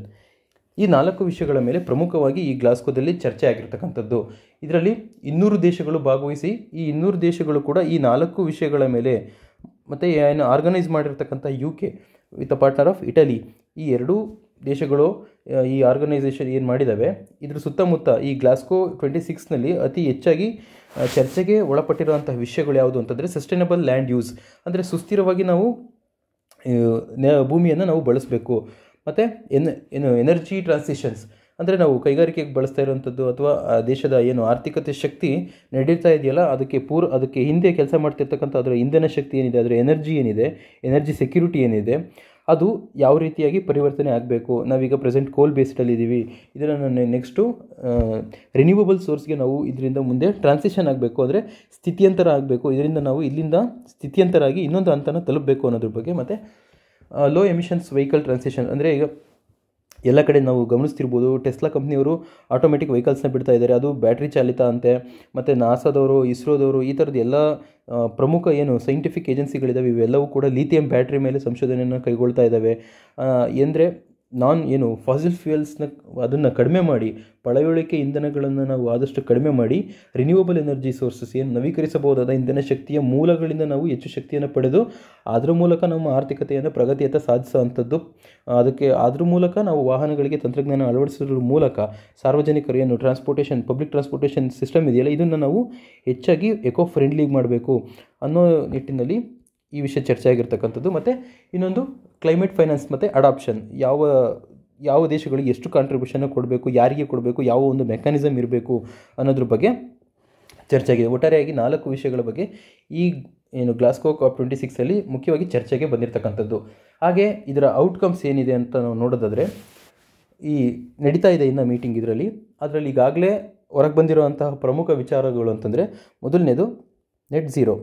ಈ ನಾಲ್ಕು ವಿಷಯಗಳ ಮೇಲೆ ಪ್ರಮುಖವಾಗಿ ಈ ಗ್ಲಾಸ್ಕೋದಲ್ಲಿ ಚರ್ಚೆ ಆಗಿರ್ತಕ್ಕಂಥದ್ದು ಇದರಲ್ಲಿ ಇನ್ನೂರು ದೇಶಗಳು ಭಾಗವಹಿಸಿ ಈ ಇನ್ನೂರು ದೇಶಗಳು ಕೂಡ ಈ ನಾಲ್ಕು ವಿಷಯಗಳ ಮೇಲೆ ಮತ್ತು ಏನು ಆರ್ಗನೈಸ್ ಮಾಡಿರ್ತಕ್ಕಂಥ U K with a partner of Italy ಈ ಎರಡೂ ದೇಶಗಳು ಆ, ಈ ಆರ್ಗನೈಸೇಷನ್ ಏನು ಮಾಡಿದ್ದಾವೆ ಇದ್ರ ಸುತ್ತಮುತ್ತ ಈ ಗ್ಲಾಸ್ಕೋ ಟ್ವೆಂಟಿ ಸಿಕ್ಸ್ನಲ್ಲಿ ಅತಿ ಹೆಚ್ಚಾಗಿ ಆ, ಚರ್ಚೆಗೆ ಒಳಪಟ್ಟಿರುವಂತಹ ವಿಷಯಗಳು ಯಾವುದು ಅಂತಂದರೆ ಸಸ್ಟೈನಬಲ್ ಲ್ಯಾಂಡ್ ಯೂಸ್ ಅಂದರೆ ಸುಸ್ಥಿರವಾಗಿ ನಾವು ಆ, ನೆ- ಭೂಮಿಯನ್ನು ನಾವು ಬಳಸಬೇಕು ಮತ್ತು ಎನ್ ಏನು ಎನರ್ಜಿ ಟ್ರಾನ್ಸಿಷನ್ಸ್ ಅಂದರೆ ನಾವು ಕೈಗಾರಿಕೆಗೆ ಬಳಸ್ತಾ ಇರುವಂಥದ್ದು ಅಥವಾ ಆ ದೇಶದ ಏನು ಆರ್ಥಿಕತೆ ಶಕ್ತಿ ನಡೀತಾ ಇದೆಯಲ್ಲ ಅದಕ್ಕೆ ಪೂರ್ ಅದಕ್ಕೆ ಹಿಂದೆ ಕೆಲಸ ಮಾಡ್ತಿರ್ತಕ್ಕಂಥ ಅದರ ಇಂಧನ ಶಕ್ತಿ ಏನಿದೆ ಅದರ ಎನರ್ಜಿ ಏನಿದೆ ಎನರ್ಜಿ ಸೆಕ್ಯೂರಿಟಿ ಏನಿದೆ ಅದು ಯಾವ ರೀತಿಯಾಗಿ ಪರಿವರ್ತನೆ ಆಗಬೇಕು ನಾವೀಗ ಪ್ರೆಸೆಂಟ್ ಕೋಲ್ ಬೇಸ್ಡಲ್ಲಿ ಇದ್ದೀವಿ ಇದನ್ನು ನೆಕ್ಸ್ಟು ರಿನ್ಯೂವಬಲ್ ಸೋರ್ಸ್ಗೆ ನಾವು ಇದರಿಂದ ಮುಂದೆ ಟ್ರಾನ್ಸಿಷನ್ ಆಗಬೇಕು ಅಂದರೆ ಸ್ಥಿತಿಯಂತರ ಆಗಬೇಕು ಇದರಿಂದ ನಾವು ಇಲ್ಲಿಂದ ಸ್ಥಿತಿಯಂತರ ಆಗಿ ಇನ್ನೊಂದು ಹಂತನ ತಲುಪಬೇಕು ಅನ್ನೋದ್ರ ಬಗ್ಗೆ ಮತ್ತು ಲೋ ಎಮಿಷನ್ಸ್ ವೆಹಿಕಲ್ ಟ್ರಾನ್ಸಿಷನ್ ಅಂದರೆ ಈಗ ಎಲ್ಲ ಕಡೆ ನಾವು ಗಮನಿಸ್ತಿರ್ಬೋದು ಟೆಸ್ಲಾ ಕಂಪ್ನಿಯವರು ಆಟೋಮೆಟಿಕ್ ವೆಹಿಕಲ್ಸ್ನ ಬಿಡ್ತಾ ಇದ್ದಾರೆ ಅದು ಬ್ಯಾಟ್ರಿ ಚಾಲಿತ ಅಂತೆ ಮತ್ತು ನಾಸಾದವರು ಇಸ್ರೋದವರು ಈ ಥರದ್ದು ಎಲ್ಲ ಆ, ಪ್ರಮುಖ ಏನು ಸೈಂಟಿಫಿಕ್ ಏಜೆನ್ಸಿಗಳಿದ್ದಾವೆ ಇವೆಲ್ಲವೂ ಕೂಡ ಲಿಥಿಯಂ ಬ್ಯಾಟ್ರಿ ಮೇಲೆ ಸಂಶೋಧನೆಯನ್ನು ಕೈಗೊಳ್ತಾ ಇದ್ದಾವೆ ಎಂದರೆ ನಾನ್ ಏನು ಫಾಸಿಲ್ ಫ್ಯೂಯಲ್ಸ್ನ ಅದನ್ನು ಕಡಿಮೆ ಮಾಡಿ ಪಳೆಯುಳಿಕೆ ಇಂಧನಗಳನ್ನು ನಾವು ಆದಷ್ಟು ಕಡಿಮೆ ಮಾಡಿ ರಿನ್ಯೂವಬಲ್ ಎನರ್ಜಿ ಸೋರ್ಸಸ್ ಏನು ನವೀಕರಿಸಬಹುದಾದ ಇಂಧನ ಶಕ್ತಿಯ ಮೂಲಗಳಿಂದ ನಾವು ಹೆಚ್ಚು ಶಕ್ತಿಯನ್ನು ಪಡೆದು ಅದರ ಮೂಲಕ ನಮ್ಮ ಆರ್ಥಿಕತೆಯನ್ನು ಪ್ರಗತಿಯತ್ತ ಸಾಧಿಸುವಂಥದ್ದು ಅದಕ್ಕೆ ಅದ್ರ ಮೂಲಕ ನಾವು ವಾಹನಗಳಿಗೆ ತಂತ್ರಜ್ಞಾನ ಅಳವಡಿಸೋದ್ರ ಮೂಲಕ ಸಾರ್ವಜನಿಕರು ಏನು ಟ್ರಾನ್ಸ್ಪೋರ್ಟೇಷನ್ ಪಬ್ಲಿಕ್ ಟ್ರಾನ್ಸ್ಪೋರ್ಟೇಷನ್ ಸಿಸ್ಟಮ್ ಇದೆಯಲ್ಲ ಇದನ್ನು ನಾವು ಹೆಚ್ಚಾಗಿ ಎಕೋ ಫ್ರೆಂಡ್ಲಿ ಮಾಡಬೇಕು ಅನ್ನೋ ನಿಟ್ಟಿನಲ್ಲಿ ಈ ವಿಷಯ ಚರ್ಚೆ ಆಗಿರ್ತಕ್ಕಂಥದ್ದು ಮತ್ತು ಇನ್ನೊಂದು ಕ್ಲೈಮೇಟ್ ಫೈನಾನ್ಸ್ ಮತ್ತು ಅಡಾಪ್ಷನ್ ಯಾವ ಯಾವ ದೇಶಗಳಿಗೆ ಎಷ್ಟು ಕಾಂಟ್ರಿಬ್ಯೂಷನ್ ಕೊಡಬೇಕು ಯಾರಿಗೆ ಕೊಡಬೇಕು ಯಾವ ಒಂದು ಮೆಕ್ಯಾನಿಸಮ್ ಇರಬೇಕು ಅನ್ನೋದ್ರ ಬಗ್ಗೆ ಚರ್ಚೆ ಆಗಿದೆ ಒಟ್ಟಾರೆಯಾಗಿ ನಾಲ್ಕು ವಿಷಯಗಳ ಬಗ್ಗೆ ಈ ಏನು ಗ್ಲಾಸ್ಕೋ ಕಾಪ್ ಟ್ವೆಂಟಿ ಸಿಕ್ಸಲ್ಲಿ ಮುಖ್ಯವಾಗಿ ಚರ್ಚೆಗೆ ಬಂದಿರತಕ್ಕಂಥದ್ದು ಹಾಗೆ ಇದರ ಔಟ್ಕಮ್ಸ್ ಏನಿದೆ ಅಂತ ನಾವು ನೋಡೋದಾದರೆ ಈ ನಡೀತಾ ಇದೆ ಇನ್ನು ಮೀಟಿಂಗ್ ಇದರಲ್ಲಿ ಅದರಲ್ಲಿ ಈಗಾಗಲೇ ಹೊರಗೆ ಬಂದಿರುವಂತಹ ಪ್ರಮುಖ ವಿಚಾರಗಳು ಅಂತಂದರೆ ಮೊದಲನೇದು ನೆಟ್ ಝೀರೋ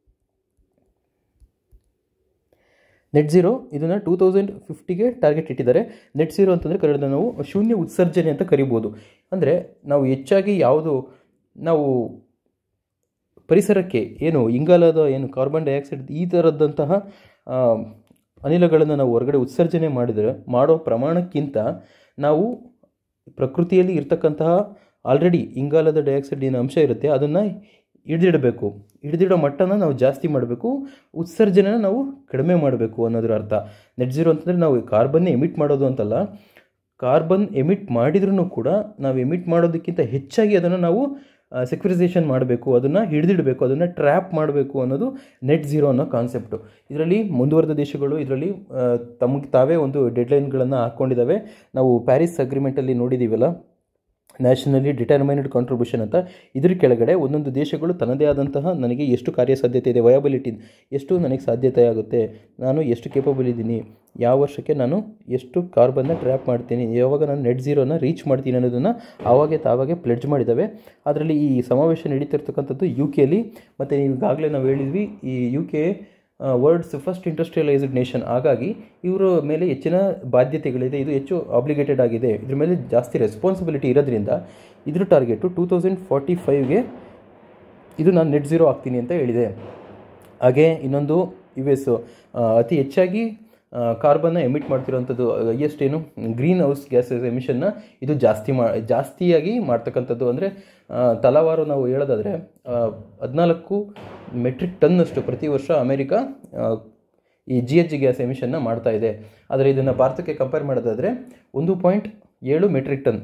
ನೆಟ್ ಝೀರೋ ಇದನ್ನು ಟೂ ತೌಸಂಡ್ ಫಿಫ್ಟಿಗೆ ಟಾರ್ಗೆಟ್ ಇಟ್ಟಿದ್ದಾರೆ ನೆಟ್ ಝೀರೋ ಅಂತಂದರೆ ಕನ್ನಡದ ನಾವು ಶೂನ್ಯ ಉತ್ಸರ್ಜನೆ ಅಂತ ಕರಿಬೋದು ಅಂದರೆ ನಾವು ಹೆಚ್ಚಾಗಿ ಯಾವುದು ನಾವು ಪರಿಸರಕ್ಕೆ ಏನು ಇಂಗಾಲದ ಏನು ಕಾರ್ಬನ್ ಡೈಆಕ್ಸೈಡ್ ಈ ಥರದ್ದಂತಹ ಅನಿಲಗಳನ್ನು ನಾವು ಹೊರಗಡೆ ಉತ್ಸರ್ಜನೆ ಮಾಡಿದರೆ ಮಾಡೋ ಪ್ರಮಾಣಕ್ಕಿಂತ ನಾವು ಪ್ರಕೃತಿಯಲ್ಲಿ ಇರ್ತಕ್ಕಂತಹ ಆಲ್ರೆಡಿ ಇಂಗಾಲದ ಡೈಆಕ್ಸೈಡ್ ಏನು ಅಂಶ ಇರುತ್ತೆ ಅದನ್ನು ಹಿಡಿದಿಡಬೇಕು ಹಿಡಿದಿಡೋ ಮಟ್ಟನ ನಾವು ಜಾಸ್ತಿ ಮಾಡಬೇಕು ಉತ್ಸರ್ಜನೆನ ನಾವು ಕಡಿಮೆ ಮಾಡಬೇಕು ಅನ್ನೋದ್ರ ಅರ್ಥ ನೆಟ್ ಝೀರೋ ಅಂತಂದರೆ ನಾವು ಕಾರ್ಬನ್ನೇ ಎಮಿಟ್ ಮಾಡೋದು ಅಂತಲ್ಲ ಕಾರ್ಬನ್ ಎಮಿಟ್ ಮಾಡಿದ್ರೂ ಕೂಡ ನಾವು ಎಮಿಟ್ ಮಾಡೋದಕ್ಕಿಂತ ಹೆಚ್ಚಾಗಿ ಅದನ್ನು ನಾವು ಸೆಕ್ಯುರಿಸೇಷನ್ ಮಾಡಬೇಕು ಅದನ್ನು ಹಿಡಿದಿಡಬೇಕು ಅದನ್ನು ಟ್ರ್ಯಾಪ್ ಮಾಡಬೇಕು ಅನ್ನೋದು ನೆಟ್ ಝೀರೋ ಅನ್ನೋ ಕಾನ್ಸೆಪ್ಟು ಇದರಲ್ಲಿ ಮುಂದುವರೆದ ದೇಶಗಳು ಇದರಲ್ಲಿ ತಮಗೆ ತಾವೇ ಒಂದು ಡೆಡ್ಲೈನ್ಗಳನ್ನು ಹಾಕ್ಕೊಂಡಿದ್ದಾವೆ ನಾವು ಪ್ಯಾರಿಸ್ ಅಗ್ರಿಮೆಂಟಲ್ಲಿ ನೋಡಿದ್ದೀವಲ್ಲ ನ್ಯಾಷನಲಿ ಡಿಟರ್ಮೈನ್ಡ್ ಕಾಂಟ್ರಿಬ್ಯೂಷನ್ ಅಂತ ಇದ್ರ ಕೆಳಗಡೆ ಒಂದೊಂದು ದೇಶಗಳು ತನ್ನದೇ ಆದಂತಹ ನನಗೆ ಎಷ್ಟು ಕಾರ್ಯಸಾಧ್ಯತೆ ಇದೆ ವಯಬಿಲಿಟಿ ಎಷ್ಟು ನನಗೆ ಸಾಧ್ಯತೆ ಆಗುತ್ತೆ ನಾನು ಎಷ್ಟು ಕೇಪಬಲ್ ಇದ್ದೀನಿ ಯಾವ ವರ್ಷಕ್ಕೆ ನಾನು ಎಷ್ಟು ಕಾರ್ಬನ್ನ ಟ್ರ್ಯಾಪ್ ಮಾಡ್ತೀನಿ ಯಾವಾಗ ನಾನು ನೆಟ್ ಝೀರೋನ ರೀಚ್ ಮಾಡ್ತೀನಿ ಅನ್ನೋದನ್ನು ಆವಾಗೆ ತಾವಾಗೆ ಪ್ಲೆಡ್ಜ್ ಮಾಡಿದ್ದಾವೆ ಅದರಲ್ಲಿ ಈ ಸಮಾವೇಶ ನಡೀತಿರ್ತಕ್ಕಂಥದ್ದು ಯು ಕೆಲಿ ಮತ್ತು ಈಗಾಗಲೇ ನಾವು ಹೇಳಿದ್ವಿ ಈ U K world's first industrialised nation ಹಾಗಾಗಿ ಇವರ ಮೇಲೆ ಹೆಚ್ಚಿನ ಬಾಧ್ಯತೆಗಳಿದೆ ಇದು ಹೆಚ್ಚು ಆಬ್ಲಿಗೇಟೆಡ್ ಆಗಿದೆ ಇದ್ರ ಮೇಲೆ ಜಾಸ್ತಿ ರೆಸ್ಪಾನ್ಸಿಬಿಲಿಟಿ ಇರೋದ್ರಿಂದ ಇದ್ರ ಟಾರ್ಗೆಟು ಟೂ ತೌಸಂಡ್ ಫಾರ್ಟಿ ಫೈವ್ಗೆ ಇದು ನಾನು ನೆಟ್ ಝೀರೋ ಆಗ್ತೀನಿ ಅಂತ ಹೇಳಿದೆ ಹಾಗೆ ಇನ್ನೊಂದು ಯು ಎಸ್ ಅತಿ ಹೆಚ್ಚಾಗಿ ಕಾರ್ಬನ್ನ ಎಮಿಟ್ ಮಾಡ್ತಿರೋಂಥದ್ದು ಹೈಯೆಸ್ಟ್ ಏನು ಗ್ರೀನ್ ಹೌಸ್ ಗ್ಯಾಸಸ್ ಎಮಿಷನ್ನ ಇದು ಜಾಸ್ತಿ ಮಾ ಜಾಸ್ತಿಯಾಗಿ ಮಾಡ್ತಕ್ಕಂಥದ್ದು ಅಂದರೆ ತಲವಾರು ನಾವು ಹೇಳೋದಾದರೆ ಹದಿನಾಲ್ಕು ಮೆಟ್ರಿಕ್ ಟನ್ನಷ್ಟು ಪ್ರತಿ ವರ್ಷ ಅಮೇರಿಕ ಈ ಜಿ ಎಚ್ ಜಿ ಗ್ಯಾಸ್ ಎಮಿಷನ್ನ ಮಾಡ್ತಾ ಇದೆ ಆದರೆ ಇದನ್ನು ಭಾರತಕ್ಕೆ ಕಂಪೇರ್ ಮಾಡೋದಾದರೆ ಒಂದು ಪಾಯಿಂಟ್ ಏಳು ಮೆಟ್ರಿಕ್ ಟನ್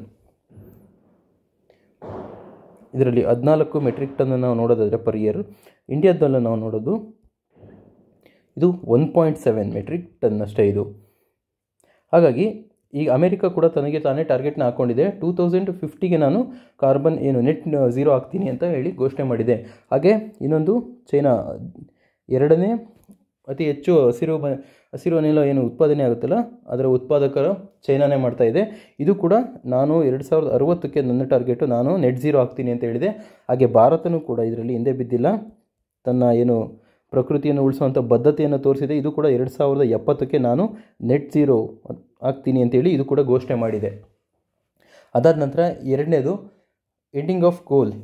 ಇದರಲ್ಲಿ ಹದಿನಾಲ್ಕು ಮೆಟ್ರಿಕ್ ಟನ್ ನಾವು ನೋಡೋದಾದರೆ ಪರ್ ಇಯರ್ ಇಂಡಿಯಾದಲ್ಲ ನಾವು ನೋಡೋದು ಇದು one point seven metric ton ಅಷ್ಟೇ ಇದು ಹಾಗಾಗಿ ಈಗ ಅಮೆರಿಕ ಕೂಡ ತನಗೆ ತಾನೇ ಟಾರ್ಗೆಟ್ನ ಹಾಕ್ಕೊಂಡಿದೆ ಟೂ ತೌಸಂಡ್ ಫಿಫ್ಟಿಗೆ ನಾನು ಕಾರ್ಬನ್ ಏನು ನೆಟ್ ಝೀರೋ ಆಗ್ತೀನಿ ಅಂತ ಹೇಳಿ ಘೋಷಣೆ ಮಾಡಿದೆ ಹಾಗೆ ಇನ್ನೊಂದು ಚೈನಾ ಎರಡನೇ ಅತಿ ಹೆಚ್ಚು ಹಸಿರು ಬ ಹಸಿರು ಅನಿಲ ಏನು ಉತ್ಪಾದನೆ ಆಗುತ್ತಲ್ಲ ಅದರ ಉತ್ಪಾದಕರು ಚೈನಾನೇ ಮಾಡ್ತಾ ಇದೆ ಇದು ಕೂಡ ನಾನು ಎರಡು ಸಾವಿರದ ಅರುವತ್ತಕ್ಕೆ ನನ್ನ ಟಾರ್ಗೆಟು ನಾನು ನೆಟ್ ಝೀರೋ ಆಗ್ತೀನಿ ಅಂತ ಹೇಳಿದೆ ಹಾಗೆ ಭಾರತನೂ ಕೂಡ ಇದರಲ್ಲಿ ಹಿಂದೆ ಬಿದ್ದಿಲ್ಲ ತನ್ನ ಏನು ಪ್ರಕೃತಿಯನ್ನು ಉಳಿಸುವಂಥ ಬದ್ಧತೆಯನ್ನು ತೋರಿಸಿದೆ ಇದು ಕೂಡ ಎರಡು ಸಾವಿರದ ಎಪ್ಪತ್ತಕ್ಕೆ ನಾನು ನೆಟ್ ಝೀರೋ ಆಗ್ತೀನಿ ಅಂತೇಳಿ ಇದು ಕೂಡ ಘೋಷಣೆ ಮಾಡಿದೆ ಅದಾದ ನಂತರ ಎರಡನೇದು ಎಂಡಿಂಗ್ ಆಫ್ ಕೋಲ್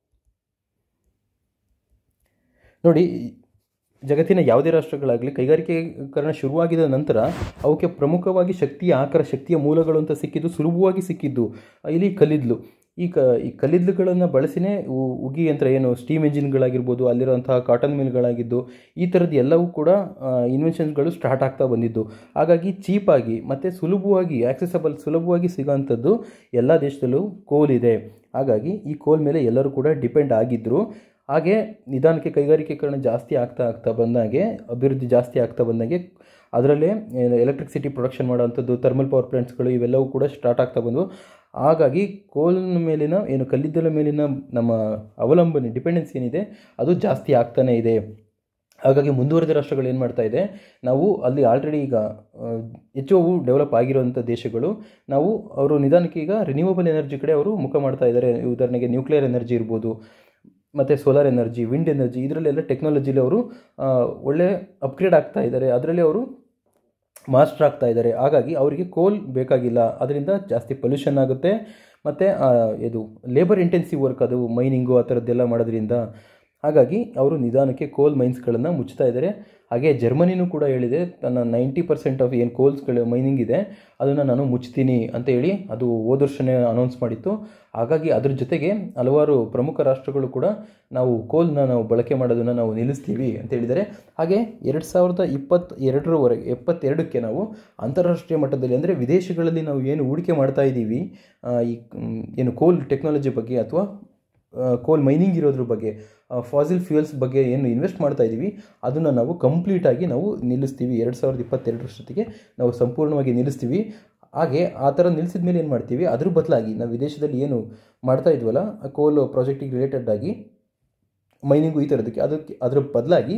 ನೋಡಿ ಜಗತ್ತಿನ ಯಾವುದೇ ರಾಷ್ಟ್ರಗಳಾಗಲಿ ಕೈಗಾರಿಕೀಕರಣ ಶುರುವಾಗಿದ ನಂತರ ಅವಕ್ಕೆ ಪ್ರಮುಖವಾಗಿ ಶಕ್ತಿಯ ಆಕಾರ ಶಕ್ತಿಯ ಮೂಲಗಳು ಅಂತ ಸಿಕ್ಕಿದ್ದು ಸುಲಭವಾಗಿ ಸಿಕ್ಕಿದ್ದು ಇಲ್ಲಿ ಕಲ್ಲಿದ್ಲು ಈ ಕ ಈ ಕಲ್ಲಿದ್ದಲುಗಳನ್ನು ಬಳಸಿನೇ ಉಗಿ ಯಂತ್ರ ಏನು ಸ್ಟೀಮ್ ಎಂಜಿನ್ಗಳಾಗಿರ್ಬೋದು ಅಲ್ಲಿರುವಂತಹ ಕಾಟನ್ ಮಿಲ್ಗಳಾಗಿದ್ದು ಈ ಥರದ್ದು ಎಲ್ಲವೂ ಕೂಡ ಇನ್ವೆನ್ಷನ್ಸ್ಗಳು ಸ್ಟಾರ್ಟ್ ಆಗ್ತಾ ಬಂದಿದ್ದು ಹಾಗಾಗಿ ಚೀಪಾಗಿ ಮತ್ತು ಸುಲಭವಾಗಿ ಆಕ್ಸೆಸಬಲ್ ಸುಲಭವಾಗಿ ಸಿಗೋಂಥದ್ದು ಎಲ್ಲ ದೇಶದಲ್ಲೂ ಕೋಲ್ ಇದೆ ಹಾಗಾಗಿ ಈ ಕೋಲ್ ಮೇಲೆ ಎಲ್ಲರೂ ಕೂಡ ಡಿಪೆಂಡ್ ಆಗಿದ್ದರು ಹಾಗೆ ನಿಧಾನಕ್ಕೆ ಕೈಗಾರಿಕೀಕರಣ ಜಾಸ್ತಿ ಆಗ್ತಾ ಆಗ್ತಾ ಬಂದಾಗೆ ಅಭಿವೃದ್ಧಿ ಜಾಸ್ತಿ ಆಗ್ತಾ ಬಂದಾಗೆ ಅದರಲ್ಲೇ ಎಲೆಕ್ಟ್ರಿಸಿಟಿ ಪ್ರೊಡಕ್ಷನ್ ಮಾಡೋವಂಥದ್ದು ಥರ್ಮಲ್ ಪವರ್ ಪ್ಲಾಂಟ್ಸ್ಗಳು ಇವೆಲ್ಲವೂ ಕೂಡ ಸ್ಟಾರ್ಟ್ ಆಗ್ತಾ ಬಂದವು ಹಾಗಾಗಿ ಕೋಲಿನ ಮೇಲಿನ ಏನು ಕಲ್ಲಿದ್ದಲ ಮೇಲಿನ ನಮ್ಮ ಅವಲಂಬನೆ ಡಿಪೆಂಡೆನ್ಸ್ ಏನಿದೆ ಅದು ಜಾಸ್ತಿ ಆಗ್ತಾನೇ ಇದೆ ಹಾಗಾಗಿ ಮುಂದುವರೆದ ರಾಷ್ಟ್ರಗಳು ಏನು ಮಾಡ್ತಾ ಇದೆ ನಾವು ಅಲ್ಲಿ ಆಲ್ರೆಡಿ ಈಗ ಹೆಚ್ಚು ಅವು ಡೆವಲಪ್ ಆಗಿರುವಂಥ ದೇಶಗಳು ನಾವು ಅವರು ನಿಧಾನಕ್ಕೆ ಈಗ ರಿನ್ಯೂವಬಲ್ ಎನರ್ಜಿ ಕಡೆ ಅವರು ಮುಖ ಮಾಡ್ತಾ ಇದ್ದಾರೆ ಉದಾಹರಣೆಗೆ ನ್ಯೂಕ್ಲಿಯರ್ ಎನರ್ಜಿ ಇರ್ಬೋದು ಮತ್ತು ಸೋಲಾರ್ ಎನರ್ಜಿ ವಿಂಡ್ ಎನರ್ಜಿ ಇದರಲ್ಲೆಲ್ಲ ಟೆಕ್ನಾಲಜಿಲಿ ಅವರು ಒಳ್ಳೆ ಅಪ್ಗ್ರೇಡ್ ಆಗ್ತಾ ಇದ್ದಾರೆ ಅದರಲ್ಲಿ ಅವರು ಮಾಸ್ಟರ್ ಆಗ್ತಾ ಇದ್ದಾರೆ ಹಾಗಾಗಿ ಅವರಿಗೆ ಕೋಲ್ ಬೇಕಾಗಿಲ್ಲ ಅದರಿಂದ ಜಾಸ್ತಿ ಪೊಲ್ಯೂಷನ್ ಆಗುತ್ತೆ ಮತ್ತು ಇದು ಲೇಬರ್ ಇಂಟೆನ್ಸಿವ್ ವರ್ಕ್ ಅದು ಮೈನಿಂಗು ಆ ಥರದ್ದೆಲ್ಲ ಮಾಡೋದ್ರಿಂದ ಹಾಗಾಗಿ ಅವರು ನಿಧಾನಕ್ಕೆ ಕೋಲ್ ಮೈನ್ಸ್ಗಳನ್ನು ಮುಚ್ತಾ ಇದ್ದಾರೆ ಹಾಗೆ ಜರ್ಮನಿನೂ ಕೂಡ ಹೇಳಿದೆ ತನ್ನ ನೈಂಟಿ ಪರ್ಸೆಂಟ್ ಆಫ್ ಏನು ಕೋಲ್ಸ್ಗಳು ಮೈನಿಂಗ್ ಇದೆ ಅದನ್ನು ನಾನು ಮುಚ್ತೀನಿ ಅಂತ ಹೇಳಿ ಅದು ಹೋದ ವರ್ಷನೇ ಅನೌನ್ಸ್ ಮಾಡಿತ್ತು ಹಾಗಾಗಿ ಅದ್ರ ಜೊತೆಗೆ ಹಲವಾರು ಪ್ರಮುಖ ರಾಷ್ಟ್ರಗಳು ಕೂಡ ನಾವು ಕೋಲ್ನ ನಾವು ಬಳಕೆ ಮಾಡೋದನ್ನು ನಾವು ನಿಲ್ಲಿಸ್ತೀವಿ ಅಂತ ಹೇಳಿದ್ದಾರೆ ಹಾಗೆ ಎರಡು ಸಾವಿರದ ಇಪ್ಪತ್ತ ಎರಡರವರೆಗೆ ಎಪ್ಪತ್ತೆರಡಕ್ಕೆ ನಾವು ಅಂತಾರಾಷ್ಟ್ರೀಯ ಮಟ್ಟದಲ್ಲಿ ಅಂದರೆ ವಿದೇಶಗಳಲ್ಲಿ ನಾವು ಏನು ಹೂಡಿಕೆ ಮಾಡ್ತಾ ಇದ್ದೀವಿ ಈ ಏನು ಕೋಲ್ ಟೆಕ್ನಾಲಜಿ ಬಗ್ಗೆ ಅಥವಾ ಕೋಲ್ ಮೈನಿಂಗ್ ಇರೋದ್ರ ಬಗ್ಗೆ ಫಾಸಿಲ್ ಫ್ಯೂಯಲ್ಸ್ ಬಗ್ಗೆ ಏನು ಇನ್ವೆಸ್ಟ್ ಮಾಡ್ತಾ ಇದ್ದೀವಿ ಅದನ್ನು ನಾವು ಕಂಪ್ಲೀಟಾಗಿ ನಾವು ನಿಲ್ಲಿಸ್ತೀವಿ ಎರಡು ಸಾವಿರದ ಇಪ್ಪತ್ತೆರಡರಷ್ಟೊತ್ತಿಗೆ ನಾವು ಸಂಪೂರ್ಣವಾಗಿ ನಿಲ್ಲಿಸ್ತೀವಿ ಹಾಗೆ ಆ ಥರ ನಿಲ್ಲಿಸಿದ ಮೇಲೆ ಏನು ಮಾಡ್ತೀವಿ ಅದ್ರ ಬದಲಾಗಿ ನಾವು ವಿದೇಶದಲ್ಲಿ ಏನು ಮಾಡ್ತಾ ಇದ್ವಲ್ಲ ಕೋಲ್ ಪ್ರಾಜೆಕ್ಟಿಗೆ ರಿಲೇಟೆಡ್ ಆಗಿ ಮೈನಿಂಗು ಈ ಥರದಕ್ಕೆ ಅದಕ್ಕೆ ಅದರ ಬದಲಾಗಿ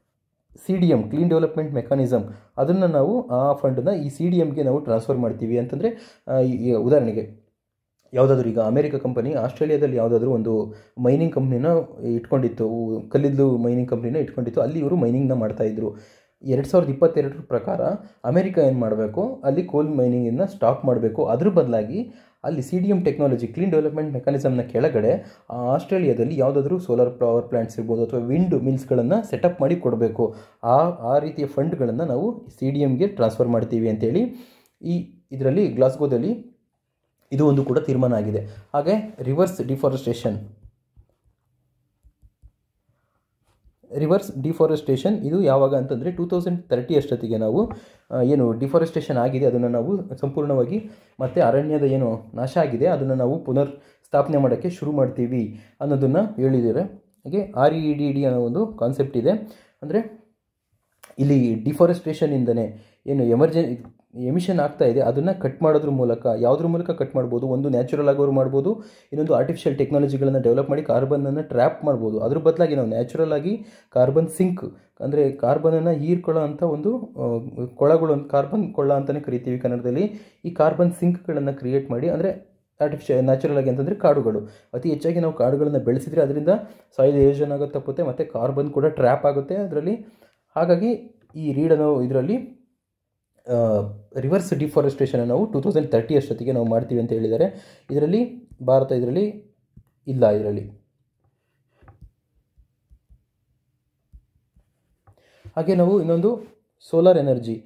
C D M clean development mechanism ಅದನ್ನು ನಾವು ಆ ಫಂಡನ್ನ ಈ ಸಿ ಡಿ ಎಮ್ಗೆ ನಾವು ಟ್ರಾನ್ಸ್ಫರ್ ಮಾಡ್ತೀವಿ ಅಂತಂದರೆ ಈ ಉದಾಹರಣೆಗೆ ಯಾವುದಾದ್ರೂ ಈಗ ಅಮೇರಿಕ ಕಂಪನಿ ಆಸ್ಟ್ರೇಲಿಯಾದಲ್ಲಿ ಯಾವುದಾದ್ರೂ ಒಂದು ಮೈನಿಂಗ್ ಕಂಪ್ನಿನ ಇಟ್ಕೊಂಡಿತ್ತು ಕಲ್ಲಿದ್ದು ಮೈನಿಂಗ್ ಕಂಪ್ನಿನ ಇಟ್ಕೊಂಡಿತ್ತು ಅಲ್ಲಿ ಇವರು ಮೈನಿಂಗ್ನ ಮಾಡ್ತಾಯಿದ್ರು ಎರಡು ಸಾವಿರದ ಇಪ್ಪತ್ತೆರಡರ ಪ್ರಕಾರ ಅಮೇರಿಕ ಏನು ಮಾಡಬೇಕು ಅಲ್ಲಿ ಕೋಲ್ ಮೈನಿಂಗನ್ನು ಸ್ಟಾಪ್ ಮಾಡಬೇಕು ಅದ್ರ ಬದಲಾಗಿ ಅಲ್ಲಿ C D M technology clean development ಮೆಕಾನಿಸಮ್ನ ಕೆಳಗಡೆ ಆ ಆಸ್ಟ್ರೇಲಿಯಾದಲ್ಲಿ ಯಾವುದಾದ್ರೂ ಸೋಲಾರ್ ಪವರ್ ಪ್ಲ್ಯಾಂಟ್ಸ್ ಇರ್ಬೋದು ಅಥವಾ ವಿಂಡ್ ಮಿಲ್ಸ್ಗಳನ್ನು ಸೆಟಪ್ ಮಾಡಿ ಕೊಡಬೇಕು ಆ ಆ ರೀತಿಯ ಫಂಡ್ಗಳನ್ನು ನಾವು ಸಿ ಡಿ ಎಮ್ಗೆ ಟ್ರಾನ್ಸ್ಫರ್ ಮಾಡ್ತೀವಿ ಅಂತೇಳಿ ಈ ಇದರಲ್ಲಿ ಗ್ಲಾಸ್ಗೋದಲ್ಲಿ ಇದು ಒಂದು ಕೂಡ ತೀರ್ಮಾನ ಆಗಿದೆ ಹಾಗೆ ರಿವರ್ಸ್ ಡಿಫಾರೆಸ್ಟೇಷನ್ ರಿವರ್ಸ್ ಡಿಫಾರೆಸ್ಟೇಷನ್ ಇದು ಯಾವಾಗ ಅಂತಂದರೆ ಟೂ ತೌಸಂಡ್ ತರ್ಟಿ ಅಷ್ಟೊತ್ತಿಗೆ ನಾವು ಆ, ಏನು ಡಿಫಾರೆಸ್ಟೇಷನ್ ಆಗಿದೆ ಅದನ್ನು ನಾವು ಸಂಪೂರ್ಣವಾಗಿ ಮತ್ತು ಅರಣ್ಯದ ಏನು ನಾಶ ಆಗಿದೆ ಅದನ್ನು ನಾವು ಪುನರ್ ಸ್ಥಾಪನೆ ಮಾಡೋಕ್ಕೆ ಶುರು ಮಾಡ್ತೀವಿ ಅನ್ನೋದನ್ನು ಹೇಳಿದ್ದಾರೆ ಹಾಗೆ ಆರ್ ಇ ಡಿ ಡಿ ಅನ್ನೋ ಒಂದು ಕಾನ್ಸೆಪ್ಟ್ ಇದೆ ಅಂದರೆ ಇಲ್ಲಿ ಡಿಫಾರೆಸ್ಟೇಷನಿಂದನೇ ಏನು ಎಮರ್ಜೆನ್ ಎಮಿಷನ್ ಆಗ್ತಾ ಇದೆ ಅದನ್ನು ಕಟ್ ಮಾಡೋದ್ರ ಮೂಲಕ ಯಾವುದ್ರ ಮೂಲಕ ಕಟ್ ಮಾಡ್ಬೋದು ಒಂದು ನ್ಯಾಚುರಲ್ ಆಗೋರು ಮಾಡ್ಬೋದು ಇನ್ನೊಂದು ಆರ್ಟಿಫಿಷಿಯಲ್ ಟೆಕ್ನಾಲಜಿಗಳನ್ನು ಡೆವಲಪ್ ಮಾಡಿ ಕಾರ್ಬನನ್ನು ಟ್ರ್ಯಾಪ್ ಮಾಡ್ಬೋದು ಅದ್ರ ಬದಲಾಗಿ ನಾವು ನ್ಯಾಚುರಲ್ ಆಗಿ ಕಾರ್ಬನ್ ಸಿಂಕ್ ಅಂದರೆ ಕಾರ್ಬನನ್ನು ಹೀರ್ಕೊಳ್ಳೋ ಅಂಥ ಒಂದು ಆ, ಕೊಳಗಳು ಅಂತ ಕಾರ್ಬನ್ ಕೊಳ್ಳ ಅಂತಲೇ ಕರಿತೀವಿ ಕನ್ನಡದಲ್ಲಿ ಈ ಕಾರ್ಬನ್ ಸಿಂಕ್ಗಳನ್ನು ಕ್ರಿಯೇಟ್ ಮಾಡಿ ಅಂದರೆ ಆರ್ಟಿಫಿಷಿಯಲ್ ನ್ಯಾಚುರಲ್ ಆಗಿ ಅಂತಂದರೆ ಕಾಡುಗಳು ಅತಿ ಹೆಚ್ಚಾಗಿ ನಾವು ಕಾಡುಗಳನ್ನು ಬೆಳೆಸಿದರೆ ಅದರಿಂದ ಸಾಯಿಲ್ ಏಜನ್ ಆಗೋದು ತಪ್ಪುತ್ತೆ ಮತ್ತು ಕಾರ್ಬನ್ ಕೂಡ ಟ್ರ್ಯಾಪ್ ಆಗುತ್ತೆ ಅದರಲ್ಲಿ ಹಾಗಾಗಿ ಈ ರೀಡ್ ಅನ್ನೋ ಇದರಲ್ಲಿ ರಿವರ್ಸ್ ಡಿಫಾರೆಸ್ಟೇಷನ್ ನಾವು ಟೂ ತೌಸಂಡ್ ತರ್ಟಿ ಅಷ್ಟೊತ್ತಿಗೆ ನಾವು ಮಾಡ್ತೀವಿ ಅಂತ ಹೇಳಿದ್ದಾರೆ ಇದರಲ್ಲಿ ಭಾರತ ಇದರಲ್ಲಿ ಇಲ್ಲ ಇದರಲ್ಲಿ ಹಾಗೆ ನಾವು ಇನ್ನೊಂದು ಸೋಲಾರ್ ಎನರ್ಜಿ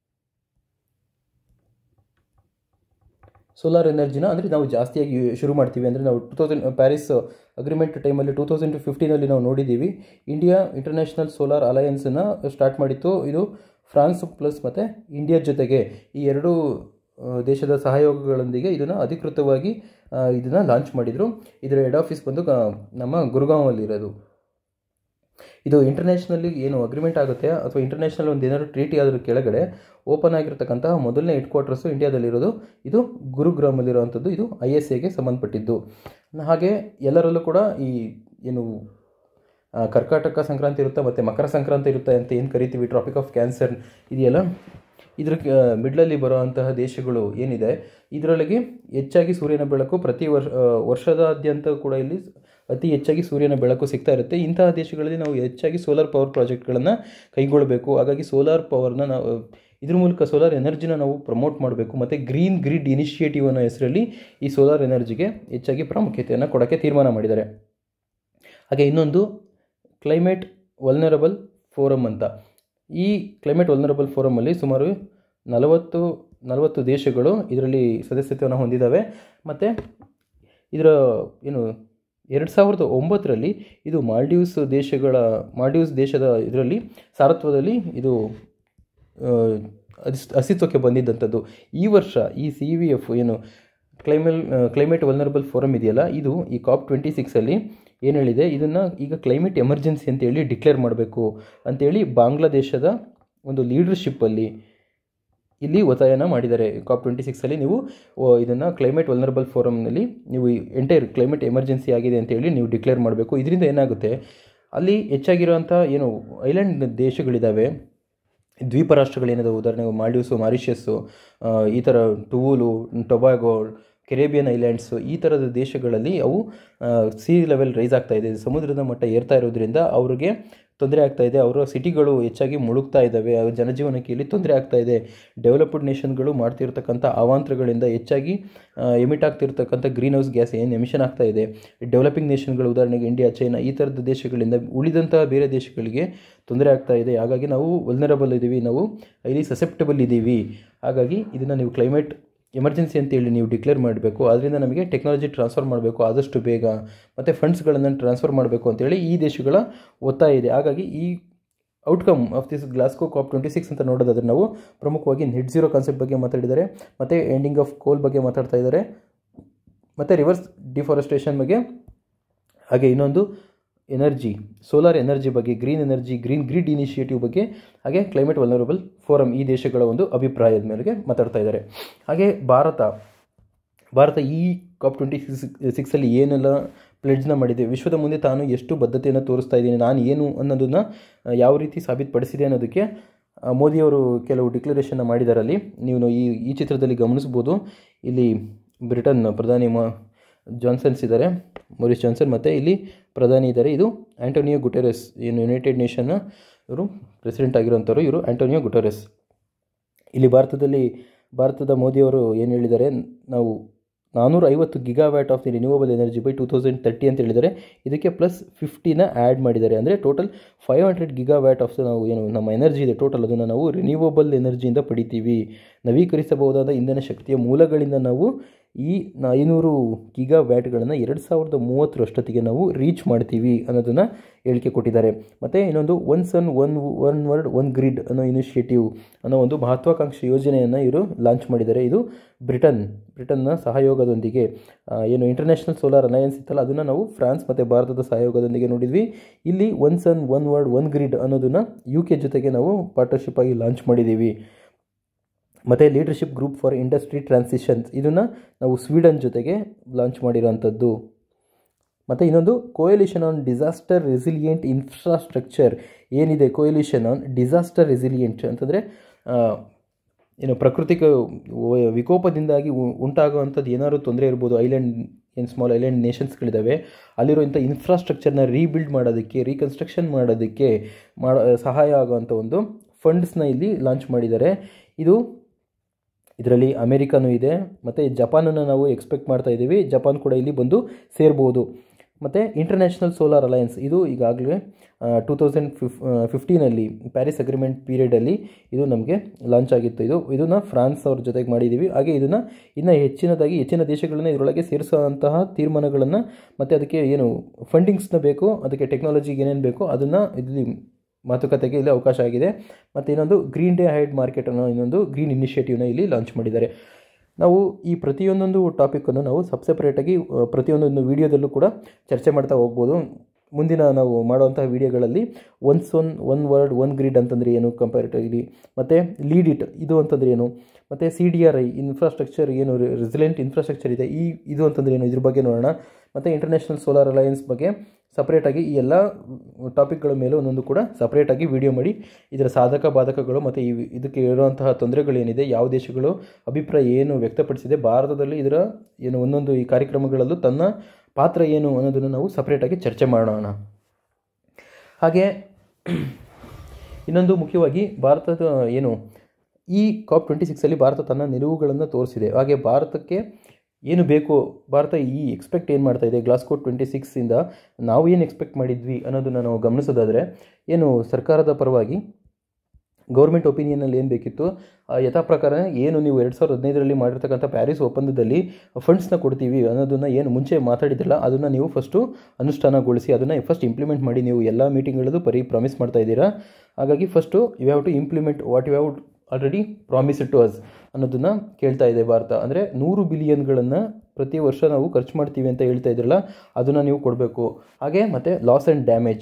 ಸೋಲಾರ್ ಎನರ್ಜಿನ ಅಂದರೆ ನಾವು ಜಾಸ್ತಿಯಾಗಿ ಶುರು ಮಾಡ್ತೀವಿ ಅಂದರೆ ನಾವು ಟೂ ತೌಸಂಡ್ ಪ್ಯಾರಿಸ್ ಅಗ್ರಿಮೆಂಟ್ ಟೈಮಲ್ಲಿ ಟೂ ತೌಸಂಡ್ ಫಿಫ್ಟೀನಲ್ಲಿ ನಾವು ನೋಡಿದ್ದೀವಿ ಇಂಡಿಯಾ ಇಂಟರ್ನ್ಯಾಷನಲ್ ಸೋಲಾರ್ ಅಲಯನ್ಸನ್ನು ಸ್ಟಾರ್ಟ್ ಮಾಡಿತ್ತು ಇದು ಫ್ರಾನ್ಸ್ ಪ್ಲಸ್ ಮತ್ತು ಇಂಡಿಯಾ ಜೊತೆಗೆ ಈ ಎರಡೂ ಆ, ದೇಶದ ಸಹಯೋಗಗಳೊಂದಿಗೆ ಇದನ್ನು ಅಧಿಕೃತವಾಗಿ ಇದನ್ನು ಲಾಂಚ್ ಮಾಡಿದರು ಇದರ ಹೆಡ್ ಆಫೀಸ್ ಬಂದು ಗ- ನಮ್ಮ ಗುರುಗಾಂವಲ್ಲಿರೋದು ಇದು ಇಂಟರ್ನ್ಯಾಷನಲ್ಲಿ ಏನು ಅಗ್ರಿಮೆಂಟ್ ಆಗುತ್ತೆ ಅಥವಾ ಇಂಟರ್ನ್ಯಾಷನಲ್ ಒಂದು ಏನಾದ್ರು ಟ್ರೀಟಿ ಆದ್ರ ಕೆಳಗಡೆ ಓಪನ್ ಆಗಿರತಕ್ಕಂತಹ ಮೊದಲನೇ ಹೆಡ್ ಕ್ವಾರ್ಟರ್ಸು ಇಂಡಿಯಾದಲ್ಲಿರೋದು ಇದು ಗುರುಗ್ರಾಮಲ್ಲಿರುವಂಥದ್ದು ಇದು ಐ ಎಸ್ ಎಗೆ ಸಂಬಂಧಪಟ್ಟಿದ್ದು ಹಾಗೆ ಎಲ್ಲರಲ್ಲೂ ಕೂಡ ಈ ಏನು ಆ, ಕರ್ಕಾಟಕ ಸಂಕ್ರಾಂತಿ ಇರುತ್ತೆ ಮತ್ತು ಮಕರ ಸಂಕ್ರಾಂತಿ ಇರುತ್ತೆ ಅಂತ ಏನು ಕರಿತೀವಿ ಟ್ರಾಪಿಕ್ ಆಫ್ ಕ್ಯಾನ್ಸರ್ ಇದೆಯಲ್ಲ ಇದ್ರ ಮಿಡ್ಲಲ್ಲಿ ಬರುವಂತಹ ದೇಶಗಳು ಏನಿದೆ ಇದರೊಳಗೆ ಹೆಚ್ಚಾಗಿ ಸೂರ್ಯನ ಬೆಳಕು ಪ್ರತಿ ವರ್ಷ ಆ, ವರ್ಷದಾದ್ಯಂತ ಕೂಡ ಇಲ್ಲಿ ಅತಿ ಹೆಚ್ಚಾಗಿ ಸೂರ್ಯನ ಬೆಳಕು ಸಿಗ್ತಾ ಇರುತ್ತೆ ಇಂತಹ ದೇಶಗಳಲ್ಲಿ ನಾವು ಹೆಚ್ಚಾಗಿ ಸೋಲಾರ್ ಪವರ್ ಪ್ರಾಜೆಕ್ಟ್ಗಳನ್ನು ಕೈಗೊಳ್ಳಬೇಕು ಹಾಗಾಗಿ ಸೋಲಾರ್ ಪವರ್ನ ನಾವು ಇದ್ರ ಮೂಲಕ ಸೋಲಾರ್ ಎನರ್ಜಿನ ನಾವು ಪ್ರಮೋಟ್ ಮಾಡಬೇಕು ಮತ್ತು ಗ್ರೀನ್ ಗ್ರಿಡ್ ಇನಿಷಿಯೇಟಿವ್ ಅನ್ನೋ ಹೆಸರಲ್ಲಿ ಈ ಸೋಲಾರ್ ಎನರ್ಜಿಗೆ ಹೆಚ್ಚಾಗಿ ಪ್ರಾಮುಖ್ಯತೆಯನ್ನು ಕೊಡೋಕ್ಕೆ ತೀರ್ಮಾನ ಮಾಡಿದ್ದಾರೆ ಹಾಗೆ ಇನ್ನೊಂದು ಕ್ಲೈಮೇಟ್ ವಲ್ನರಬಲ್ ಫೋರಮ್ ಅಂತ ಈ ಕ್ಲೈಮೇಟ್ ವಲ್ನರಬಲ್ ಫೋರಮಲ್ಲಿ ಸುಮಾರು ನಲವತ್ತು ನಲವತ್ತು ದೇಶಗಳು ಇದರಲ್ಲಿ ಸದಸ್ಯತ್ವವನ್ನು ಹೊಂದಿದ್ದಾವೆ ಮತ್ತು ಇದರ ಏನು ಎರಡು ಸಾವಿರದ ಒಂಬತ್ತರಲ್ಲಿ ಇದು ಮಾಲ್ಡೀವ್ಸ್ ದೇಶಗಳ ಮಾಲ್ಡೀವ್ಸ್ ದೇಶದ ಇದರಲ್ಲಿ ಸಾರತ್ವದಲ್ಲಿ ಇದು ಆ, ಅಸ್- ಅಸ್ತಿತ್ವಕ್ಕೆ ಬಂದಿದ್ದಂಥದ್ದು ಈ ವರ್ಷ ಈ ಸಿ ವಿ ಎಫ್ ಏನು ಕ್ಲೈಮೇಲ್ ಕ್ಲೈಮೇಟ್ ವಲ್ನರಬಲ್ ಫೋರಮ್ ಇದೆಯಲ್ಲ ಇದು ಈ ಕಾಪ್ ಟ್ವೆಂಟಿ ಸಿಕ್ಸಲ್ಲಿ ಏನು ಹೇಳಿದೆ ಇದನ್ನು ಈಗ ಕ್ಲೈಮೇಟ್ ಎಮರ್ಜೆನ್ಸಿ ಅಂತೇಳಿ ಡಿಕ್ಲೇರ್ ಮಾಡಬೇಕು ಅಂತೇಳಿ ಬಾಂಗ್ಲಾದೇಶದ ಒಂದು ಲೀಡರ್ಶಿಪ್ಪಲ್ಲಿ ಇಲ್ಲಿ ಒತ್ತಾಯನ ಮಾಡಿದ್ದಾರೆ ಕಾಪ್ ಟ್ವೆಂಟಿ ಸಿಕ್ಸಲ್ಲಿ ನೀವು ಇದನ್ನು ಕ್ಲೈಮೇಟ್ ವಲ್ನರಬಲ್ ಫೋರಮ್ನಲ್ಲಿ ನೀವು ಎಂಟೈರ್ ಕ್ಲೈಮೇಟ್ ಎಮರ್ಜೆನ್ಸಿ ಆಗಿದೆ ಅಂತೇಳಿ ನೀವು ಡಿಕ್ಲೇರ್ ಮಾಡಬೇಕು ಇದರಿಂದ ಏನಾಗುತ್ತೆ ಅಲ್ಲಿ ಹೆಚ್ಚಾಗಿರುವಂಥ ಏನು ಐಲ್ಯಾಂಡ್ ದೇಶಗಳಿದ್ದಾವೆ ದ್ವೀಪ ರಾಷ್ಟ್ರಗಳೇನಿದಾವೆ ಉದಾಹರಣೆಗೆ ಮಾಲ್ಡೀವ್ಸು ಮಾರಿಷಸ್ಸು ಆ, ಈ ಥರ ಟುವೂಲು ಟೊಬ್ಯಾಗೋ ಕೆರೇಬಿಯನ್ ಐಲ್ಯಾಂಡ್ಸು ಈ ಥರದ ದೇಶಗಳಲ್ಲಿ ಅವು ಸಿ ಲೆವೆಲ್ ರೈಸ್ ಆಗ್ತಾ ಇದೆ ಸಮುದ್ರದ ಮಟ್ಟ ಏರ್ತಾ ಇರೋದ್ರಿಂದ ಅವ್ರಿಗೆ ತೊಂದರೆ ಆಗ್ತಾ ಇದೆ ಅವರ ಸಿಟಿಗಳು ಹೆಚ್ಚಾಗಿ ಮುಳುಗ್ತಾ ಇದ್ದಾವೆ ಅವ್ರ ಜನಜೀವನಕ್ಕೆ ಇಲ್ಲಿ ತೊಂದರೆ ಆಗ್ತಾ ಇದೆ ಡೆವಲಪ್ಡ್ ನೇಷನ್ಗಳು ಮಾಡ್ತಿರ್ತಕ್ಕಂಥ ಅವಾಂತರಗಳಿಂದ ಹೆಚ್ಚಾಗಿ ಎಮಿಟ್ ಆಗ್ತಿರ್ತಕ್ಕಂಥ ಗ್ರೀನ್ ಹೌಸ್ ಗ್ಯಾಸ್ ಏನು ಎಮಿಷನ್ ಆಗ್ತಾ ಇದೆ ಡೆವಲಪಿಂಗ್ ನೇಷನ್ಗಳು ಉದಾಹರಣೆಗೆ ಇಂಡಿಯಾ ಚೈನಾ ಈ ಥರದ ದೇಶಗಳಿಂದ ಉಳಿದಂತಹ ಬೇರೆ ದೇಶಗಳಿಗೆ ತೊಂದರೆ ಆಗ್ತಾ ಇದೆ ಹಾಗಾಗಿ ನಾವು ವಲ್ನರಬಲ್ ಇದ್ದೀವಿ ನಾವು ಹೈಲಿ ಸಸೆಪ್ಟಬಲ್ ಇದ್ದೀವಿ ಹಾಗಾಗಿ ಇದನ್ನು ನೀವು ಕ್ಲೈಮೇಟ್ ಎಮರ್ಜೆನ್ಸಿ ಅಂತೇಳಿ ನೀವು ಡಿಕ್ಲೇರ್ ಮಾಡಬೇಕು ಅದರಿಂದ ನಮಗೆ ಟೆಕ್ನಾಲಜಿ ಟ್ರಾನ್ಸ್ಫರ್ ಮಾಡಬೇಕು ಆದಷ್ಟು ಬೇಗ ಮತ್ತು ಫಂಡ್ಸ್ಗಳನ್ನು ಟ್ರಾನ್ಸ್ಫರ್ ಮಾಡಬೇಕು ಅಂತೇಳಿ ಈ ದೇಶಗಳ ಒತ್ತಾಯ ಇದೆ ಹಾಗಾಗಿ ಈ outcome of this Glasgow COP twenty six ಅಂತ ನೋಡೋದಾದ್ರೆ ನಾವು ಪ್ರಮುಖವಾಗಿ ನೆಟ್ ಝೀರೋ ಕಾನ್ಸೆಪ್ಟ್ ಬಗ್ಗೆ ಮಾತಾಡಿದ್ದಾರೆ ಮತ್ತು ಎಂಡಿಂಗ್ ಆಫ್ ಕೋಲ್ ಬಗ್ಗೆ ಮಾತಾಡ್ತಾ ಇದ್ದಾರೆ ಮತ್ತು ರಿವರ್ಸ್ ಡಿಫಾರೆಸ್ಟೇಷನ್ ಬಗ್ಗೆ ಹಾಗೆ ಇನ್ನೊಂದು ಎನರ್ಜಿ ಸೋಲಾರ್ ಎನರ್ಜಿ ಬಗ್ಗೆ green energy green grid initiative ಬಗ್ಗೆ ಹಾಗೆ ಕ್ಲೈಮೇಟ್ ವಲ್ನರಬಲ್ ಫೋರಮ್ ಈ ದೇಶಗಳ ಒಂದು ಅಭಿಪ್ರಾಯದ ಮೇರೆಗೆ ಮಾತಾಡ್ತಾ ಇದ್ದಾರೆ ಹಾಗೆ ಭಾರತ ಭಾರತ ಈ ಕಾಪ್ ಟ್ವೆಂಟಿ ಸಿಕ್ಸ್ ಸಿಕ್ಸಲ್ಲಿ ಏನೆಲ್ಲ ಪ್ಲೆಡ್ಜ್ನ ಮಾಡಿದೆ ವಿಶ್ವದ ಮುಂದೆ ತಾನು ಎಷ್ಟು ಬದ್ಧತೆಯನ್ನು ತೋರಿಸ್ತಾ ಇದ್ದೀನಿ ನಾನು ಏನು ಅನ್ನೋದನ್ನು ಆ, ಯಾವ ರೀತಿ ಸಾಬೀತುಪಡಿಸಿದೆ ಅನ್ನೋದಕ್ಕೆ ಆ, ಮೋದಿಯವರು ಕೆಲವು ಡಿಕ್ಲರೇಷನ್ನ ಮಾಡಿದಾರಲ್ಲಿ ನೀವು ಈ ಈ ಚಿತ್ರದಲ್ಲಿ ಗಮನಿಸ್ಬೋದು ಇಲ್ಲಿ ಬ್ರಿಟನ್ ಪ್ರಧಾನಿ ಮ ಜಾನ್ಸನ್ಸ್ ಇದ್ದಾರೆ ಮೊರಿಸ್ ಜಾನ್ಸನ್ ಮತ್ತು ಇಲ್ಲಿ ಪ್ರಧಾನಿ ಇದ್ದಾರೆ ಇದು ಆ್ಯಂಟೋನಿಯೋ ಗುಟೆರೆಸ್ ಏನು ಯುನೈಟೆಡ್ ನೇಷನ್ನ ಇವರು ಪ್ರೆಸಿಡೆಂಟ್ ಆಗಿರುವಂಥವ್ರು ಇವರು ಆ್ಯಂಟೋನಿಯೋ ಗುಟೆರೆಸ್ ಇಲ್ಲಿ ಭಾರತದಲ್ಲಿ ಭಾರತದ ಮೋದಿಯವರು ಏನು ಹೇಳಿದ್ದಾರೆ ನಾವು ನಾನ್ನೂರ ಐವತ್ತು gigawatt of the renewable energy by two thousand thirty ಅಂತ ಹೇಳಿದ್ದಾರೆ ಇದಕ್ಕೆ ಪ್ಲಸ್ ಫಿಫ್ಟಿನ ಆ್ಯಡ್ ಮಾಡಿದ್ದಾರೆ ಅಂದರೆ total five hundred gigawatt of ನಾವು ಏನು ನಮ್ಮ ಎನರ್ಜಿ ಇದೆ ಟೋಟಲ್ ಅದನ್ನು ನಾವು ರಿನ್ಯೂವಬಲ್ ಎನರ್ಜಿಯಿಂದ ಪಡಿತೀವಿ ನವೀಕರಿಸಬಹುದಾದ ಇಂಧನ ಶಕ್ತಿಯ ಮೂಲಗಳಿಂದ ನಾವು ಈ ಐನೂರು ಗಿಗಾ ವ್ಯಾಟ್ಗಳನ್ನು ಎರಡು ಸಾವಿರದ ಮೂವತ್ತರಷ್ಟೊತ್ತಿಗೆ ನಾವು ರೀಚ್ ಮಾಡ್ತೀವಿ ಅನ್ನೋದನ್ನು ಹೇಳಿಕೆ ಕೊಟ್ಟಿದ್ದಾರೆ ಮತ್ತು ಇನ್ನೊಂದು one sun one one world one grid ಅನ್ನೋ ಇನಿಷಿಯೇಟಿವ್ ಅನ್ನೋ ಒಂದು ಮಹತ್ವಾಕಾಂಕ್ಷಿ ಯೋಜನೆಯನ್ನು ಇವರು ಲಾಂಚ್ ಮಾಡಿದ್ದಾರೆ ಇದು ಬ್ರಿಟನ್ ಬ್ರಿಟನ್ನ ಸಹಯೋಗದೊಂದಿಗೆ ಏನು ಇಂಟರ್ನ್ಯಾಷನಲ್ ಸೋಲಾರ್ ಅಲಯನ್ಸ್ ಇತ್ತಲ್ಲ ಅದನ್ನು ನಾವು ಫ್ರಾನ್ಸ್ ಮತ್ತು ಭಾರತದ ಸಹಯೋಗದೊಂದಿಗೆ ನೋಡಿದ್ವಿ ಇಲ್ಲಿ one sun one world one grid ಅನ್ನೋದನ್ನು ಯು ಕೆ ಜೊತೆಗೆ ನಾವು ಪಾರ್ಟ್ನರ್ಶಿಪ್ ಆಗಿ ಲಾಂಚ್ ಮಾಡಿದ್ದೀವಿ ಮತ್ತು leadership group for industry transitions ಇದನ್ನು ನಾವು ಸ್ವೀಡನ್ ಜೊತೆಗೆ ಲಾಂಚ್ ಮಾಡಿರೋವಂಥದ್ದು ಮತ್ತು ಇನ್ನೊಂದು coalition on disaster resilient infrastructure ಏನಿದೆ ಕೋಯಲಿಷನ್ ಆನ್ ಡಿಸಾಸ್ಟರ್ ರೆಸಿಲಿಯೆಂಟ್ ಅಂತಂದರೆ ಏನು ಪ್ರಾಕೃತಿಕ ವಿಕೋಪದಿಂದಾಗಿ ಉಂಟಾಗುವಂಥದ್ದು ಏನಾದ್ರು ತೊಂದರೆ ಇರ್ಬೋದು ಐಲ್ಯಾಂಡ್ ಏನು ಸ್ಮಾಲ್ ಐಲ್ಯಾಂಡ್ ನೇಷನ್ಸ್ಗಳಿದ್ದಾವೆ ಅಲ್ಲಿರುವಂಥ ಇನ್ಫ್ರಾಸ್ಟ್ರಕ್ಚರ್ನ ರೀಬಿಲ್ಡ್ ಮಾಡೋದಕ್ಕೆ ರೀಕನ್ಸ್ಟ್ರಕ್ಷನ್ ಮಾಡೋದಕ್ಕೆ ಮಾಡ ಸಹಾಯ ಆಗುವಂಥ ಒಂದು ಫಂಡ್ಸ್ನ ಇಲ್ಲಿ ಲಾಂಚ್ ಮಾಡಿದ್ದಾರೆ ಇದು ಇದರಲ್ಲಿ ಅಮೇರಿಕಾನೂ ಇದೆ ಮತ್ತು ಜಪಾನನ್ನು ನಾವು ಎಕ್ಸ್ಪೆಕ್ಟ್ ಮಾಡ್ತಾ ಇದ್ದೀವಿ ಜಪಾನ್ ಕೂಡ ಇಲ್ಲಿ ಬಂದು ಸೇರ್ಬೋದು ಮತ್ತು ಇಂಟರ್ನ್ಯಾಷನಲ್ ಸೋಲಾರ್ ಅಲಯನ್ಸ್ ಇದು ಈಗಾಗಲೇ ಟೂ ತೌಸಂಡ್ ಫಿಫ್ ಫಿಫ್ಟೀನಲ್ಲಿ ಪ್ಯಾರಿಸ್ ಅಗ್ರಿಮೆಂಟ್ ಪೀರಿಯಡಲ್ಲಿ ಇದು ನಮಗೆ ಲಾಂಚ್ ಆಗಿತ್ತು ಇದು ಇದನ್ನು ಫ್ರಾನ್ಸ್ ಅವ್ರ ಜೊತೆಗೆ ಮಾಡಿದ್ದೀವಿ ಹಾಗೆ ಇದನ್ನು ಇನ್ನು ಹೆಚ್ಚಿನದಾಗಿ ಹೆಚ್ಚಿನ ದೇಶಗಳನ್ನು ಇದರೊಳಗೆ ಸೇರಿಸುವಂತಹ ತೀರ್ಮಾನಗಳನ್ನು ಮತ್ತು ಅದಕ್ಕೆ ಏನು ಫಂಡಿಂಗ್ಸ್ನ ಬೇಕು ಅದಕ್ಕೆ ಟೆಕ್ನಾಲಜಿಗೆ ಏನೇನು ಬೇಕೋ ಅದನ್ನು ಇಲ್ಲಿ ಮಾತುಕತೆಗೆ ಇಲ್ಲಿ ಅವಕಾಶ ಆಗಿದೆ ಮತ್ತು ಇನ್ನೊಂದು ಗ್ರೀನ್ ಡೇ ಹೈಡ್ ಮಾರ್ಕೆಟ್ ಅನ್ನೋ ಇನ್ನೊಂದು ಗ್ರೀನ್ ಇನಿಷಿಯೇಟಿವ್ನ ಇಲ್ಲಿ ಲಾಂಚ್ ಮಾಡಿದ್ದಾರೆ ನಾವು ಈ ಪ್ರತಿಯೊಂದೊಂದು ಟಾಪಿಕನ್ನು ನಾವು ಸಬ್ ಸಪ್ರೇಟಾಗಿ ಪ್ರತಿಯೊಂದೊಂದು ವೀಡಿಯೋದಲ್ಲೂ ಕೂಡ ಚರ್ಚೆ ಮಾಡ್ತಾ ಹೋಗ್ಬೋದು ಮುಂದಿನ ನಾವು ಮಾಡುವಂತಹ ವೀಡಿಯೋಗಳಲ್ಲಿ ones one one world one grid ಅಂತಂದರೆ ಏನು ಕಂಪ್ಯಾರಿಟಿವ್ಲಿ ಮತ್ತು ಲೀಡ್ ಇಟ್ ಇದು ಅಂತಂದರೆ ಏನು ಮತ್ತು C D R I infrastructure ಏನು ರೆಸಿಲೆಂಟ್ ಇನ್ಫ್ರಾಸ್ಟ್ರಕ್ಚರ್ ಇದೆ ಈ ಇದು ಅಂತಂದರೆ ಏನು ಇದ್ರ ಬಗ್ಗೆ ನೋಡೋಣ ಮತ್ತು ಇಂಟರ್ನ್ಯಾಷನಲ್ ಸೋಲಾರ್ ಅಲಯನ್ಸ್ ಬಗ್ಗೆ ಸಪ್ರೇಟಾಗಿ ಈ ಎಲ್ಲ ಟಾಪಿಕ್ಗಳ ಮೇಲೆ ಒಂದೊಂದು ಕೂಡ ಸಪ್ರೇಟಾಗಿ ವಿಡಿಯೋ ಮಾಡಿ ಇದರ ಸಾಧಕ ಬಾಧಕಗಳು ಮತ್ತು ಈ ಇದಕ್ಕೆ ಇರುವಂತಹ ತೊಂದರೆಗಳೇನಿದೆ ಯಾವ ದೇಶಗಳು ಅಭಿಪ್ರಾಯ ಏನು ವ್ಯಕ್ತಪಡಿಸಿದೆ ಭಾರತದಲ್ಲಿ ಇದರ ಏನು ಒಂದೊಂದು ಈ ಕಾರ್ಯಕ್ರಮಗಳಲ್ಲೂ ತನ್ನ ಪಾತ್ರ ಏನು ಅನ್ನೋದನ್ನು ನಾವು ಸಪ್ರೇಟಾಗಿ ಚರ್ಚೆ ಮಾಡೋಣ ಹಾಗೆ ಇನ್ನೊಂದು ಮುಖ್ಯವಾಗಿ ಭಾರತದ ಏನು ಈ ಕಾಪ್ ಟ್ವೆಂಟಿ ಸಿಕ್ಸಲ್ಲಿ ಭಾರತ ತನ್ನ ನಿಲುವುಗಳನ್ನು ತೋರಿಸಿದೆ ಹಾಗೆ ಭಾರತಕ್ಕೆ ಏನು ಬೇಕು ಭಾರತ ಈ ಎಕ್ಸ್ಪೆಕ್ಟ್ ಏನು ಮಾಡ್ತಾ ಇದೆ ಗ್ಲಾಸ್ಕೋ ಟ್ವೆಂಟಿ ಸಿಕ್ಸಿಂದ ನಾವು ಏನು ಎಕ್ಸ್ಪೆಕ್ಟ್ ಮಾಡಿದ್ವಿ ಅನ್ನೋದನ್ನು ನಾವು ಗಮನಿಸೋದಾದರೆ ಏನು ಸರ್ಕಾರದ ಪರವಾಗಿ ಗೌರ್ಮೆಂಟ್ ಒಪಿನಿಯನಲ್ಲಿ ಏನು ಬೇಕಿತ್ತು ಯಥಾ ಪ್ರಕಾರ ಏನು ನೀವು ಎರಡು ಸಾವಿರದ ಹದಿನೈದರಲ್ಲಿ ಮಾಡಿರ್ತಕ್ಕಂಥ ಪ್ಯಾರಿಸ್ ಒಪ್ಪಂದದಲ್ಲಿ ಫಂಡ್ಸ್ನ ಕೊಡ್ತೀವಿ ಅನ್ನೋದನ್ನು ಏನು ಮುಂಚೆ ಮಾತಾಡಿದ್ರಲ್ಲ ಅದನ್ನು ನೀವು ಫಸ್ಟು ಅನುಷ್ಠಾನಗೊಳಿಸಿ ಅದನ್ನು ಫಸ್ಟ್ ಇಂಪ್ಲಿಮೆಂಟ್ ಮಾಡಿ ನೀವು ಎಲ್ಲ ಮೀಟಿಂಗ್ಗಳಲ್ಲೂ ಬರೀ ಪ್ರಾಮಿಸ್ ಮಾಡ್ತಾ ಇದ್ದೀರಾ ಹಾಗಾಗಿ first you have to implement what you have already promise to us ಅನ್ನೋದನ್ನು ಕೇಳ್ತಾ ಇದೆ ಭಾರತ ಅಂದರೆ ನೂರು ಬಿಲಿಯನ್ಗಳನ್ನು ಪ್ರತಿ ವರ್ಷ ನಾವು ಖರ್ಚು ಮಾಡ್ತೀವಿ ಅಂತ ಹೇಳ್ತಾ ಇದ್ರಲ್ಲ ಅದನ್ನು ನೀವು ಕೊಡಬೇಕು ಹಾಗೆ ಮತ್ತು loss and damage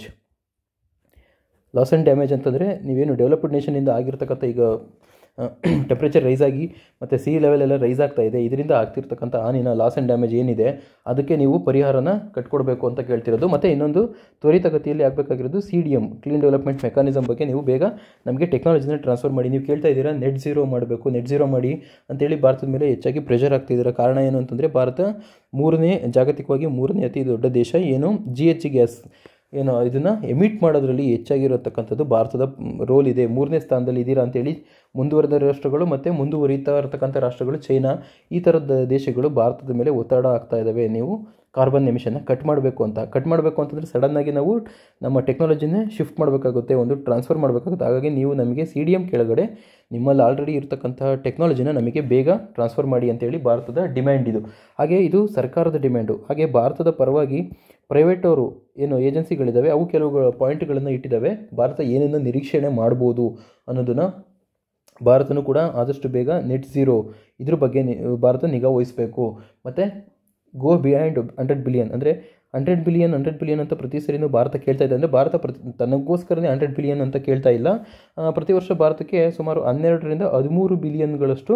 loss and damage ಅಂತಂದರೆ ನೀವೇನು ಡೆವಲಪ್ಡ್ ನೇಷನಿಂದ ಆಗಿರ್ತಕ್ಕಂಥ ಈಗ ಟೆಂಪ್ರೇಚರ್ ರೈಸ್ ಆಗಿ ಮತ್ತು ಸಿ ಲೆವೆಲ್ ಎಲ್ಲ ರೈಸ್ ಆಗ್ತಾ ಇದೆ ಇದರಿಂದ ಆಗ್ತಿರ್ತಕ್ಕಂಥ ಹಾನಿನ ಲಾಸ್ ಆ್ಯಂಡ್ ಡ್ಯಾಮೇಜ್ ಏನಿದೆ ಅದಕ್ಕೆ ನೀವು ಪರಿಹಾರನ ಕಟ್ಕೊಡ್ಬೇಕು ಅಂತ ಕೇಳ್ತಿರೋದು ಮತ್ತು ಇನ್ನೊಂದು ತ್ವರಿತಗತಿಯಲ್ಲಿ ಆಗಬೇಕಾಗಿರೋದು C D M clean development mechanism ಬಗ್ಗೆ ನೀವು ಬೇಗ ನಮಗೆ ಟೆಕ್ನಾಲಜಿನ ಟ್ರಾನ್ಸ್ಫರ್ ಮಾಡಿ ನೀವು ಕೇಳ್ತಾ ಇದ್ದೀರಾ ನೆಟ್ ಝೀರೋ ಮಾಡಬೇಕು ನೆಟ್ ಝೀರೋ ಮಾಡಿ ಅಂತೇಳಿ ಭಾರತದ ಮೇಲೆ ಹೆಚ್ಚಾಗಿ ಪ್ರೆಷರ್ ಆಗ್ತಿದ್ದೀರಾ ಕಾರಣ ಏನು ಅಂತಂದರೆ ಭಾರತ ಮೂರನೇ ಜಾಗತಿಕವಾಗಿ ಮೂರನೇ ಅತಿ ದೊಡ್ಡ ದೇಶ ಏನು ಜಿ ಎಚ್ ಗ್ಯಾಸ್ ಏನು ಇದನ್ನು ಎಮಿಟ್ ಮಾಡೋದ್ರಲ್ಲಿ ಹೆಚ್ಚಾಗಿರತಕ್ಕಂಥದ್ದು ಭಾರತದ ರೋಲ್ ಇದೆ ಮೂರನೇ ಸ್ಥಾನದಲ್ಲಿ ಇದ್ದೀರಾ ಅಂತೇಳಿ ಮುಂದುವರೆದ ರಾಷ್ಟ್ರಗಳು ಮತ್ತು ಮುಂದುವರಿತಾ ಇರತಕ್ಕಂಥ ರಾಷ್ಟ್ರಗಳು ಚೈನಾ ಈ ಥರದ ದೇಶಗಳು ಭಾರತದ ಮೇಲೆ ಒತ್ತಡ ಆಗ್ತಾ ಇದ್ದಾವೆ ನೀವು ಕಾರ್ಬನ್ ಎಮಿಷನ್ನ ಕಟ್ ಮಾಡಬೇಕು ಅಂತ ಕಟ್ ಮಾಡಬೇಕು ಅಂತಂದರೆ ಸಡನ್ನಾಗಿ ನಾವು ನಮ್ಮ ಟೆಕ್ನಾಲಜಿನೇ ಶಿಫ್ಟ್ ಮಾಡಬೇಕಾಗುತ್ತೆ ಒಂದು ಟ್ರಾನ್ಸ್ಫರ್ ಮಾಡಬೇಕಾಗುತ್ತೆ ಹಾಗಾಗಿ ನೀವು ನಮಗೆ ಸಿ ಡಿ ಎಮ್ ಕೆಳಗಡೆ ನಿಮ್ಮಲ್ಲಿ ಆಲ್ರೆಡಿ ಇರತಕ್ಕಂಥ ಟೆಕ್ನಾಲಜಿನ ನಮಗೆ ಬೇಗ ಟ್ರಾನ್ಸ್ಫರ್ ಮಾಡಿ ಅಂತೇಳಿ ಭಾರತದ ಡಿಮ್ಯಾಂಡ್ ಇದು ಹಾಗೆ ಇದು ಸರ್ಕಾರದ ಡಿಮ್ಯಾಂಡು ಹಾಗೆ ಭಾರತದ ಪರವಾಗಿ ಪ್ರೈವೇಟ್ ಅವರು ಏನು ಏಜೆನ್ಸಿಗಳಿದ್ದಾವೆ ಅವು ಕೆಲವು ಪಾಯಿಂಟ್ಗಳನ್ನು ಇಟ್ಟಿದ್ದಾವೆ ಭಾರತ ಏನೇನು ನಿರೀಕ್ಷಣೆ ಮಾಡ್ಬೋದು ಅನ್ನೋದನ್ನು ಭಾರತನೂ ಕೂಡ ಆದಷ್ಟು ಬೇಗ ನೆಟ್ ಝೀರೋ ಇದ್ರ ಬಗ್ಗೆ ಭಾರತ ನಿಗಾ ವಹಿಸಬೇಕು ಮತ್ತು ಗೋ ಬಿಹೈಂಡ್ ಹಂಡ್ರೆಡ್ ಬಿಲಿಯನ್ ಅಂದರೆ ಹಂಡ್ರೆಡ್ ಬಿಲಿಯನ್ ಹಂಡ್ರೆಡ್ ಬಿಲಿಯನ್ ಅಂತ ಪ್ರತಿ ಸರಿನೂ ಭಾರತ ಕೇಳ್ತಾ ಇದೆ ಅಂದರೆ ಭಾರತ ಪ್ರತಿ ತನಗೋಸ್ಕರನೇ ಹಂಡ್ರೆಡ್ ಬಿಲಿಯನ್ ಅಂತ ಕೇಳ್ತಾ ಇಲ್ಲ ಪ್ರತಿ ವರ್ಷ ಭಾರತಕ್ಕೆ ಸುಮಾರು ಹನ್ನೆರಡರಿಂದ ಹದಿಮೂರು ಬಿಲಿಯನ್ಗಳಷ್ಟು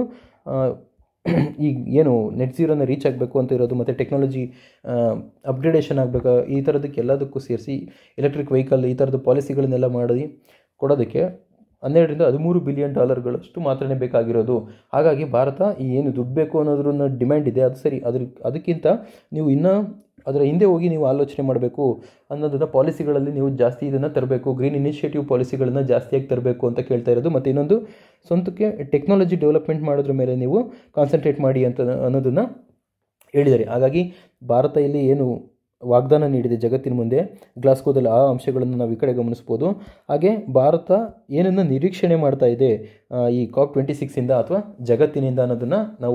ಈಗ ಏನು ನೆಟ್ ಝೀರೋನ ರೀಚ್ ಆಗಬೇಕು ಅಂತ ಇರೋದು ಮತ್ತು ಟೆಕ್ನಾಲಜಿ ಅಪ್ಗ್ರೇಡೇಷನ್ ಆಗಬೇಕು ಈ ಥರದಕ್ಕೆ ಎಲ್ಲದಕ್ಕೂ ಸೇರಿಸಿ ಎಲೆಕ್ಟ್ರಿಕ್ ವೆಹಿಕಲ್ ಈ ಥರದ್ದು ಪಾಲಿಸಿಗಳನ್ನೆಲ್ಲ ಮಾಡಿ ಕೊಡೋದಕ್ಕೆ ಹನ್ನೆರಡರಿಂದ ಹದಿಮೂರು ಬಿಲಿಯನ್ ಡಾಲರ್ಗಳಷ್ಟು ಮಾತ್ರನೇ ಬೇಕಾಗಿರೋದು ಹಾಗಾಗಿ ಭಾರತ ಈ ಏನು ದುಡ್ಡು ಬೇಕು ಅನ್ನೋದ್ರನ್ನ ಡಿಮ್ಯಾಂಡ್ ಇದೆ ಅದು ಸರಿ ಅದ್ರ ಅದಕ್ಕಿಂತ ನೀವು ಇನ್ನೂ ಅದರ ಹಿಂದೆ ಹೋಗಿ ನೀವು ಆಲೋಚನೆ ಮಾಡಬೇಕು ಅನ್ನೋದನ್ನು ಪಾಲಿಸಿಗಳಲ್ಲಿ ನೀವು ಜಾಸ್ತಿ ಇದನ್ನು ತರಬೇಕು ಗ್ರೀನ್ ಇನಿಷಿಯೇಟಿವ್ ಪಾಲಿಸಿಗಳನ್ನು ಜಾಸ್ತಿಯಾಗಿ ತರಬೇಕು ಅಂತ ಕೇಳ್ತಾ ಇರೋದು ಮತ್ತು ಇನ್ನೊಂದು ಸ್ವಂತಕ್ಕೆ ಟೆಕ್ನಾಲಜಿ ಡೆವಲಪ್ಮೆಂಟ್ ಮಾಡೋದ್ರ ಮೇಲೆ ನೀವು ಕಾನ್ಸಂಟ್ರೇಟ್ ಮಾಡಿ ಅಂತ ಅನ್ನೋದನ್ನು ಹೇಳಿದ್ದಾರೆ ಹಾಗಾಗಿ ಭಾರತ ಇಲ್ಲಿ ಏನು ವಾಗ್ದಾನ ನೀಡಿದೆ ಜಗತ್ತಿನ ಮುಂದೆ ಗ್ಲಾಸ್ಕೋದಲ್ಲಿ ಆ ಅಂಶಗಳನ್ನು ನಾವು ಈ ಕಡೆ ಗಮನಿಸ್ಬೋದು ಹಾಗೆ ಭಾರತ ಏನನ್ನು ನಿರೀಕ್ಷಣೆ ಮಾಡ್ತಾ ಇದೆ ಆ, ಈ ಕಾಪ್ ಟ್ವೆಂಟಿ ಸಿಕ್ಸಿಂದ ಅಥವಾ ಜಗತ್ತಿನಿಂದ ಅನ್ನೋದನ್ನು ನಾವು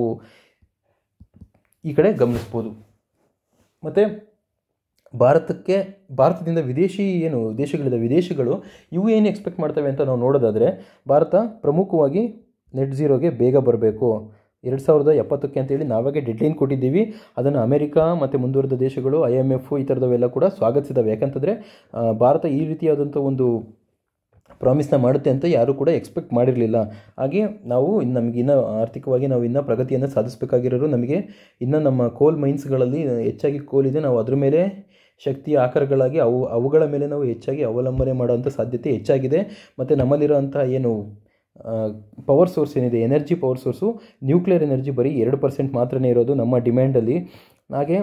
ಈ ಕಡೆ ಗಮನಿಸ್ಬೋದು ಮತ್ತು ಭಾರತಕ್ಕೆ ಭಾರತದಿಂದ ವಿದೇಶಿ ಏನು ದೇಶಗಳಿದೆ ವಿದೇಶಗಳು ಇವು ಏನು ಎಕ್ಸ್ಪೆಕ್ಟ್ ಮಾಡ್ತವೆ ಅಂತ ನಾವು ನೋಡೋದಾದರೆ ಭಾರತ ಪ್ರಮುಖವಾಗಿ ನೆಟ್ ಝೀರೋಗೆ ಬೇಗ ಬರಬೇಕು ಎರಡು ಸಾವಿರದ ಎಪ್ಪತ್ತಕ್ಕೆ ಅಂತೇಳಿ ನಾವಾಗೆ ಡೆಡ್ಲೈನ್ ಕೊಟ್ಟಿದ್ದೀವಿ ಅದನ್ನು ಅಮೆರಿಕ ಮತ್ತು ಮುಂದುವರೆದ ದೇಶಗಳು ಐ ಎಮ್ ಎಫ್ ಈ ಥರದವೆಲ್ಲ ಕೂಡ ಸ್ವಾಗತಿಸಿದ್ದಾವೆ ಯಾಕಂತಂದರೆ ಆ, ಭಾರತ ಈ ರೀತಿಯಾದಂಥ ಒಂದು ಪ್ರಾಮಿಸ್ನ ಮಾಡುತ್ತೆ ಅಂತ ಯಾರೂ ಕೂಡ ಎಕ್ಸ್ಪೆಕ್ಟ್ ಮಾಡಿರಲಿಲ್ಲ ಹಾಗೆ ನಾವು ಇನ್ನು ನಮಗೆ ಇನ್ನೂ ಆರ್ಥಿಕವಾಗಿ ನಾವು ಇನ್ನೂ ಪ್ರಗತಿಯನ್ನು ಸಾಧಿಸಬೇಕಾಗಿರೋರು ನಮಗೆ ಇನ್ನೂ ನಮ್ಮ ಕೋಲ್ ಮೈನ್ಸ್ಗಳಲ್ಲಿ ಹೆಚ್ಚಾಗಿ ಕೋಲ್ ಇದೆ ನಾವು ಅದ್ರ ಮೇಲೆ ಶಕ್ತಿಯ ಆಕಾರಗಳಾಗಿ ಅವು ಅವುಗಳ ಮೇಲೆ ನಾವು ಹೆಚ್ಚಾಗಿ ಅವಲಂಬನೆ ಮಾಡುವಂಥ ಸಾಧ್ಯತೆ ಹೆಚ್ಚಾಗಿದೆ ಮತ್ತು ನಮ್ಮಲ್ಲಿರೋಂಥ ಏನು ಪವರ್ ಸೋರ್ಸ್ ಏನಿದೆ energy power source nuclear energy ಬರೀ ಎರಡು ಪರ್ಸೆಂಟ್ ಮಾತ್ರನೇ ಇರೋದು ನಮ್ಮ ಡಿಮ್ಯಾಂಡಲ್ಲಿ ಹಾಗೆ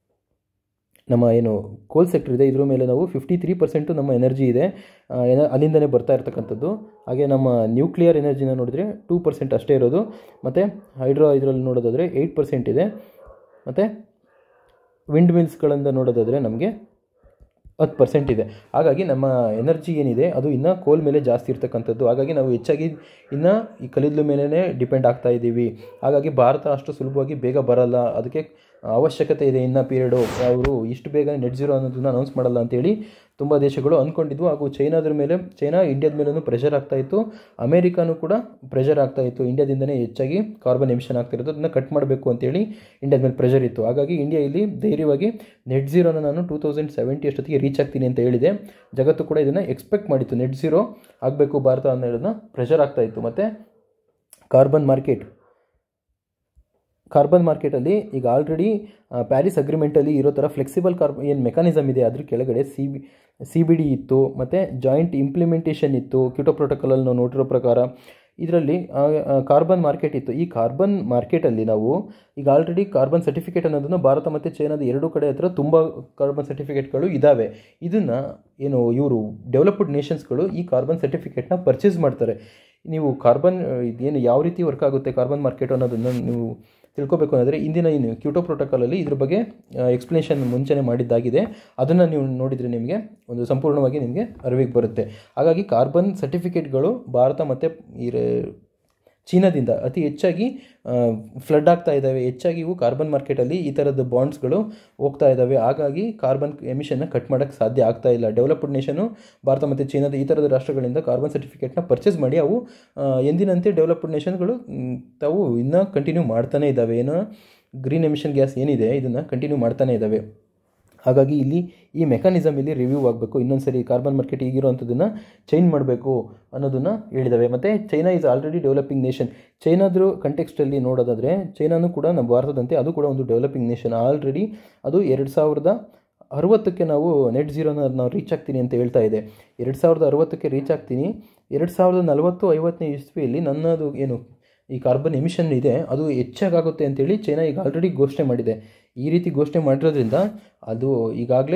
ನಮ್ಮ ಏನು ಕೋಲ್ ಸೆಕ್ಟರ್ ಇದೆ ಇದ್ರ ಮೇಲೆ ನಾವು ಫಿಫ್ಟಿ ತ್ರೀ ಪರ್ಸೆಂಟು ನಮ್ಮ ಎನರ್ಜಿ ಇದೆ ಆ, ಎನ ಅಲ್ಲಿಂದನೇ ಬರ್ತಾ ಇರ್ತಕ್ಕಂಥದ್ದು ಹಾಗೆ ನಮ್ಮ ನ್ಯೂಕ್ಲಿಯರ್ ಎನರ್ಜಿನ ನೋಡಿದ್ರೆ ಟೂ ಪರ್ಸೆಂಟ್ ಅಷ್ಟೇ ಇರೋದು ಮತ್ತು ಹೈಡ್ರೋ ಇದರಲ್ಲಿ ನೋಡೋದಾದರೆ ಏಯ್ಟ್ ಪರ್ಸೆಂಟ್ ಇದೆ ಮತ್ತು ವಿಂಡ್ ಮಿಲ್ಸ್ಗಳಿಂದ ನೋಡೋದಾದರೆ ನಮಗೆ ಹತ್ತು ಪರ್ಸೆಂಟ್ ಇದೆ ಹಾಗಾಗಿ ನಮ್ಮ ಎನರ್ಜಿ ಏನಿದೆ ಅದು ಇನ್ನೂ ಕೋಲ್ ಮೇಲೆ ಜಾಸ್ತಿ ಇರ್ತಕ್ಕಂಥದ್ದು ಹಾಗಾಗಿ ನಾವು ಹೆಚ್ಚಾಗಿ ಇನ್ನು ಈ ಕಲ್ಲಿದ್ದಲು ಮೇಲೇ ಡಿಪೆಂಡ್ ಆಗ್ತಾ ಇದ್ದೀವಿ ಹಾಗಾಗಿ ಭಾರತ ಅಷ್ಟು ಸುಲಭವಾಗಿ ಬೇಗ ಬರಲ್ಲ ಅದಕ್ಕೆ ಅವಶ್ಯಕತೆ ಇದೆ ಇನ್ನು ಪೀರಿಯಡು ಅವರು ಇಷ್ಟು ಬೇಗ ನೆಟ್ ಜೀರೋ ಅನ್ನೋದನ್ನ ಅನೌನ್ಸ್ ಮಾಡಲ್ಲ ಅಂತೇಳಿ ತುಂಬ ದೇಶಗಳು ಅಂದ್ಕೊಂಡಿದ್ವು ಹಾಗೂ ಚೈನಾದ್ರ ಮೇಲೆ ಚೈನಾ ಇಂಡಿಯಾದ ಮೇಲೂ ಪ್ರೆಷರ್ ಆಗ್ತಾ ಇತ್ತು ಅಮೇರಿಕಾನೂ ಕೂಡ ಪ್ರೆಷರ್ ಆಗ್ತಾ ಇತ್ತು ಇಂಡಿಯಾದಿಂದನೇ ಹೆಚ್ಚಾಗಿ ಕಾರ್ಬನ್ ಎಮಿಷನ್ ಆಗ್ತಿರೋದು ಅದನ್ನ ಕಟ್ ಮಾಡಬೇಕು ಅಂತೇಳಿ ಇಂಡಿಯಾದ ಮೇಲೆ ಪ್ರೆಷರ್ ಇತ್ತು ಹಾಗಾಗಿ ಇಂಡಿಯಾ ಇಲ್ಲಿ ಧೈರ್ಯವಾಗಿ ನೆಟ್ ಝೀರೋನ ನಾನು ಟೂ ತೌಸಂಡ್ ಸೆವೆಂಟಿ ಅಷ್ಟೊತ್ತಿಗೆ ರೀಚ್ ಆಗ್ತೀನಿ ಅಂತ ಹೇಳಿದೆ ಜಗತ್ತು ಕೂಡ ಇದನ್ನು ಎಕ್ಸ್ಪೆಕ್ಟ್ ಮಾಡಿತ್ತು ನೆಟ್ ಝೀರೋ ಆಗಬೇಕು ಭಾರತ ಅನ್ನೋದನ್ನ ಪ್ರೆಷರ್ ಆಗ್ತಾ ಇತ್ತು ಮತ್ತು ಕಾರ್ಬನ್ ಮಾರ್ಕೆಟ್ ಕಾರ್ಬನ್ ಮಾರ್ಕೆಟಲ್ಲಿ ಈಗ ಆಲ್ರೆಡಿ ಪ್ಯಾರಿಸ್ ಅಗ್ರಿಮೆಂಟಲ್ಲಿ ಇರೋ ಥರ ಫ್ಲೆಕ್ಸಿಬಲ್ ಕಾರ್ಬ್ ಏನು ಮೆಕಾನಿಸಮ್ ಇದೆ ಅದ್ರ ಕೆಳಗಡೆ C B C B D ಇತ್ತು ಮತ್ತು ಜಾಯಿಂಟ್ ಇಂಪ್ಲಿಮೆಂಟೇಷನ್ ಇತ್ತು ಕ್ಯೂಟೋ ಪ್ರೋಟೋಕಾಲಲ್ಲಿ ನಾವು ನೋಡಿರೋ ಪ್ರಕಾರ ಇದರಲ್ಲಿ ಕಾರ್ಬನ್ ಮಾರ್ಕೆಟ್ ಇತ್ತು ಈ ಕಾರ್ಬನ್ ಮಾರ್ಕೆಟಲ್ಲಿ ನಾವು ಈಗ ಆಲ್ರೆಡಿ ಕಾರ್ಬನ್ ಸರ್ಟಿಫಿಕೇಟ್ ಅನ್ನೋದನ್ನು ಭಾರತ ಮತ್ತು ಚೈನಾದ ಎರಡೂ ಕಡೆ ಹತ್ರ ತುಂಬ ಕಾರ್ಬನ್ ಸರ್ಟಿಫಿಕೇಟ್ಗಳು ಇದ್ದಾವೆ ಇದನ್ನು ಏನು ಇವರು ಡೆವಲಪ್ಡ್ ನೇಷನ್ಸ್ಗಳು ಈ ಕಾರ್ಬನ್ ಸರ್ಟಿಫಿಕೇಟ್ನ ಪರ್ಚೇಸ್ ಮಾಡ್ತಾರೆ ನೀವು ಕಾರ್ಬನ್ ಇದೇನು ಯಾವ ರೀತಿ ವರ್ಕ್ ಆಗುತ್ತೆ ಕಾರ್ಬನ್ ಮಾರ್ಕೆಟ್ ಅನ್ನೋದನ್ನು ನೀವು ತಿಳ್ಕೊಬೇಕು ಅಂದರೆ ಇಂದಿನ ಏನು ಕ್ಯೂಟೋ ಪ್ರೋಟೋಕಾಲಲ್ಲಿ ಇದ್ರ ಬಗ್ಗೆ ಎಕ್ಸ್ಪ್ಲನೇಷನ್ ಮುಂಚೆನೇ ಮಾಡಿದ್ದಾಗಿದೆ ಅದನ್ನು ನೀವು ನೋಡಿದರೆ ನಿಮಗೆ ಒಂದು ಸಂಪೂರ್ಣವಾಗಿ ನಿಮಗೆ ಅರಿವಿಗೆ ಬರುತ್ತೆ ಹಾಗಾಗಿ ಕಾರ್ಬನ್ ಸರ್ಟಿಫಿಕೇಟ್ಗಳು ಭಾರತ ಮತ್ತು ಈ ರೆ- ಚೀನಾದಿಂದ ಅತಿ ಹೆಚ್ಚಾಗಿ ಫ್ಲಡ್ ಆಗ್ತಾ ಇದ್ದಾವೆ ಹೆಚ್ಚಾಗಿ ಇವು ಕಾರ್ಬನ್ ಮಾರ್ಕೆಟಲ್ಲಿ ಈ ಥರದ ಬಾಂಡ್ಸ್ಗಳು ಹೋಗ್ತಾ ಇದ್ದಾವೆ ಹಾಗಾಗಿ ಕಾರ್ಬನ್ ಎಮಿಷನ್ನ ಕಟ್ ಮಾಡೋಕ್ಕೆ ಸಾಧ್ಯ ಆಗ್ತಾ ಇಲ್ಲ ಡೆವಲಪ್ಡ್ ನೇಷನು ಭಾರತ ಮತ್ತು ಚೀನಾದ ಈ ಥರದ ರಾಷ್ಟ್ರಗಳಿಂದ ಕಾರ್ಬನ್ ಸರ್ಟಿಫಿಕೇಟ್ನ ಪರ್ಚೇಸ್ ಮಾಡಿ ಅವು ಆ, ಎಂದಿನಂತೆ ಡೆವಲಪ್ಡ್ ನೇಷನ್ಗಳು ಮ್, ತಾವು ಇನ್ನೂ ಕಂಟಿನ್ಯೂ ಮಾಡ್ತಾನೇ ಇದ್ದಾವೆ ಏನೋ ಗ್ರೀನ್ ಎಮಿಷನ್ ಗ್ಯಾಸ್ ಏನಿದೆ ಇದನ್ನು ಕಂಟಿನ್ಯೂ ಮಾಡ್ತಾನೇ ಇದ್ದಾವೆ ಹಾಗಾಗಿ ಇಲ್ಲಿ ಈ ಮೆಕಾನಿಸಮ್ ಇಲ್ಲಿ ರಿವ್ಯೂ ಆಗಬೇಕು ಇನ್ನೊಂದು ಸರಿ ಕಾರ್ಬನ್ ಮಾರ್ಕೆಟ್ ಈಗಿರುವಂಥದ್ದನ್ನು ಚೇಂಜ್ ಮಾಡಬೇಕು ಅನ್ನೋದನ್ನು ಹೇಳಿದ್ದಾವೆ ಮತ್ತು China is already developing nation ಚೈನಾದ್ರ ಕಂಟೆಕ್ಸ್ಟಲ್ಲಿ ನೋಡೋದಾದರೆ ಚೈನಾನು ಕೂಡ ನಮ್ಮ ಭಾರತದಂತೆ ಅದು ಕೂಡ ಒಂದು ಡೆವಲಪಿಂಗ್ ನೇಷನ್ ಆಲ್ರೆಡಿ ಅದು ಎರಡು ಸಾವಿರದ ಅರವತ್ತಕ್ಕೆ ನಾವು ನೆಟ್ ಝೀರೋನ ನಾವು ರೀಚ್ ಆಗ್ತೀನಿ ಅಂತ ಹೇಳ್ತಾ ಇದೆ ಎರಡು ಸಾವಿರದ ಅರವತ್ತಕ್ಕೆ ರೀಚ್ ಆಗ್ತೀನಿ ಎರಡು ಸಾವಿರದ ನಲವತ್ತು ಐವತ್ತನೇ ಇಸ್ವಿಯಲ್ಲಿ ನನ್ನದು ಏನು ಈ ಕಾರ್ಬನ್ ಎಮಿಷನ್ ಇದೆ ಅದು ಹೆಚ್ಚಾಗುತ್ತೆ ಅಂತೇಳಿ ಚೈನಾ ಈಗ ಆಲ್ರೆಡಿ ಘೋಷಣೆ ಮಾಡಿದೆ ಈ ರೀತಿ ಘೋಷಣೆ ಮಾಡಿರೋದ್ರಿಂದ ಅದು ಈಗಾಗಲೇ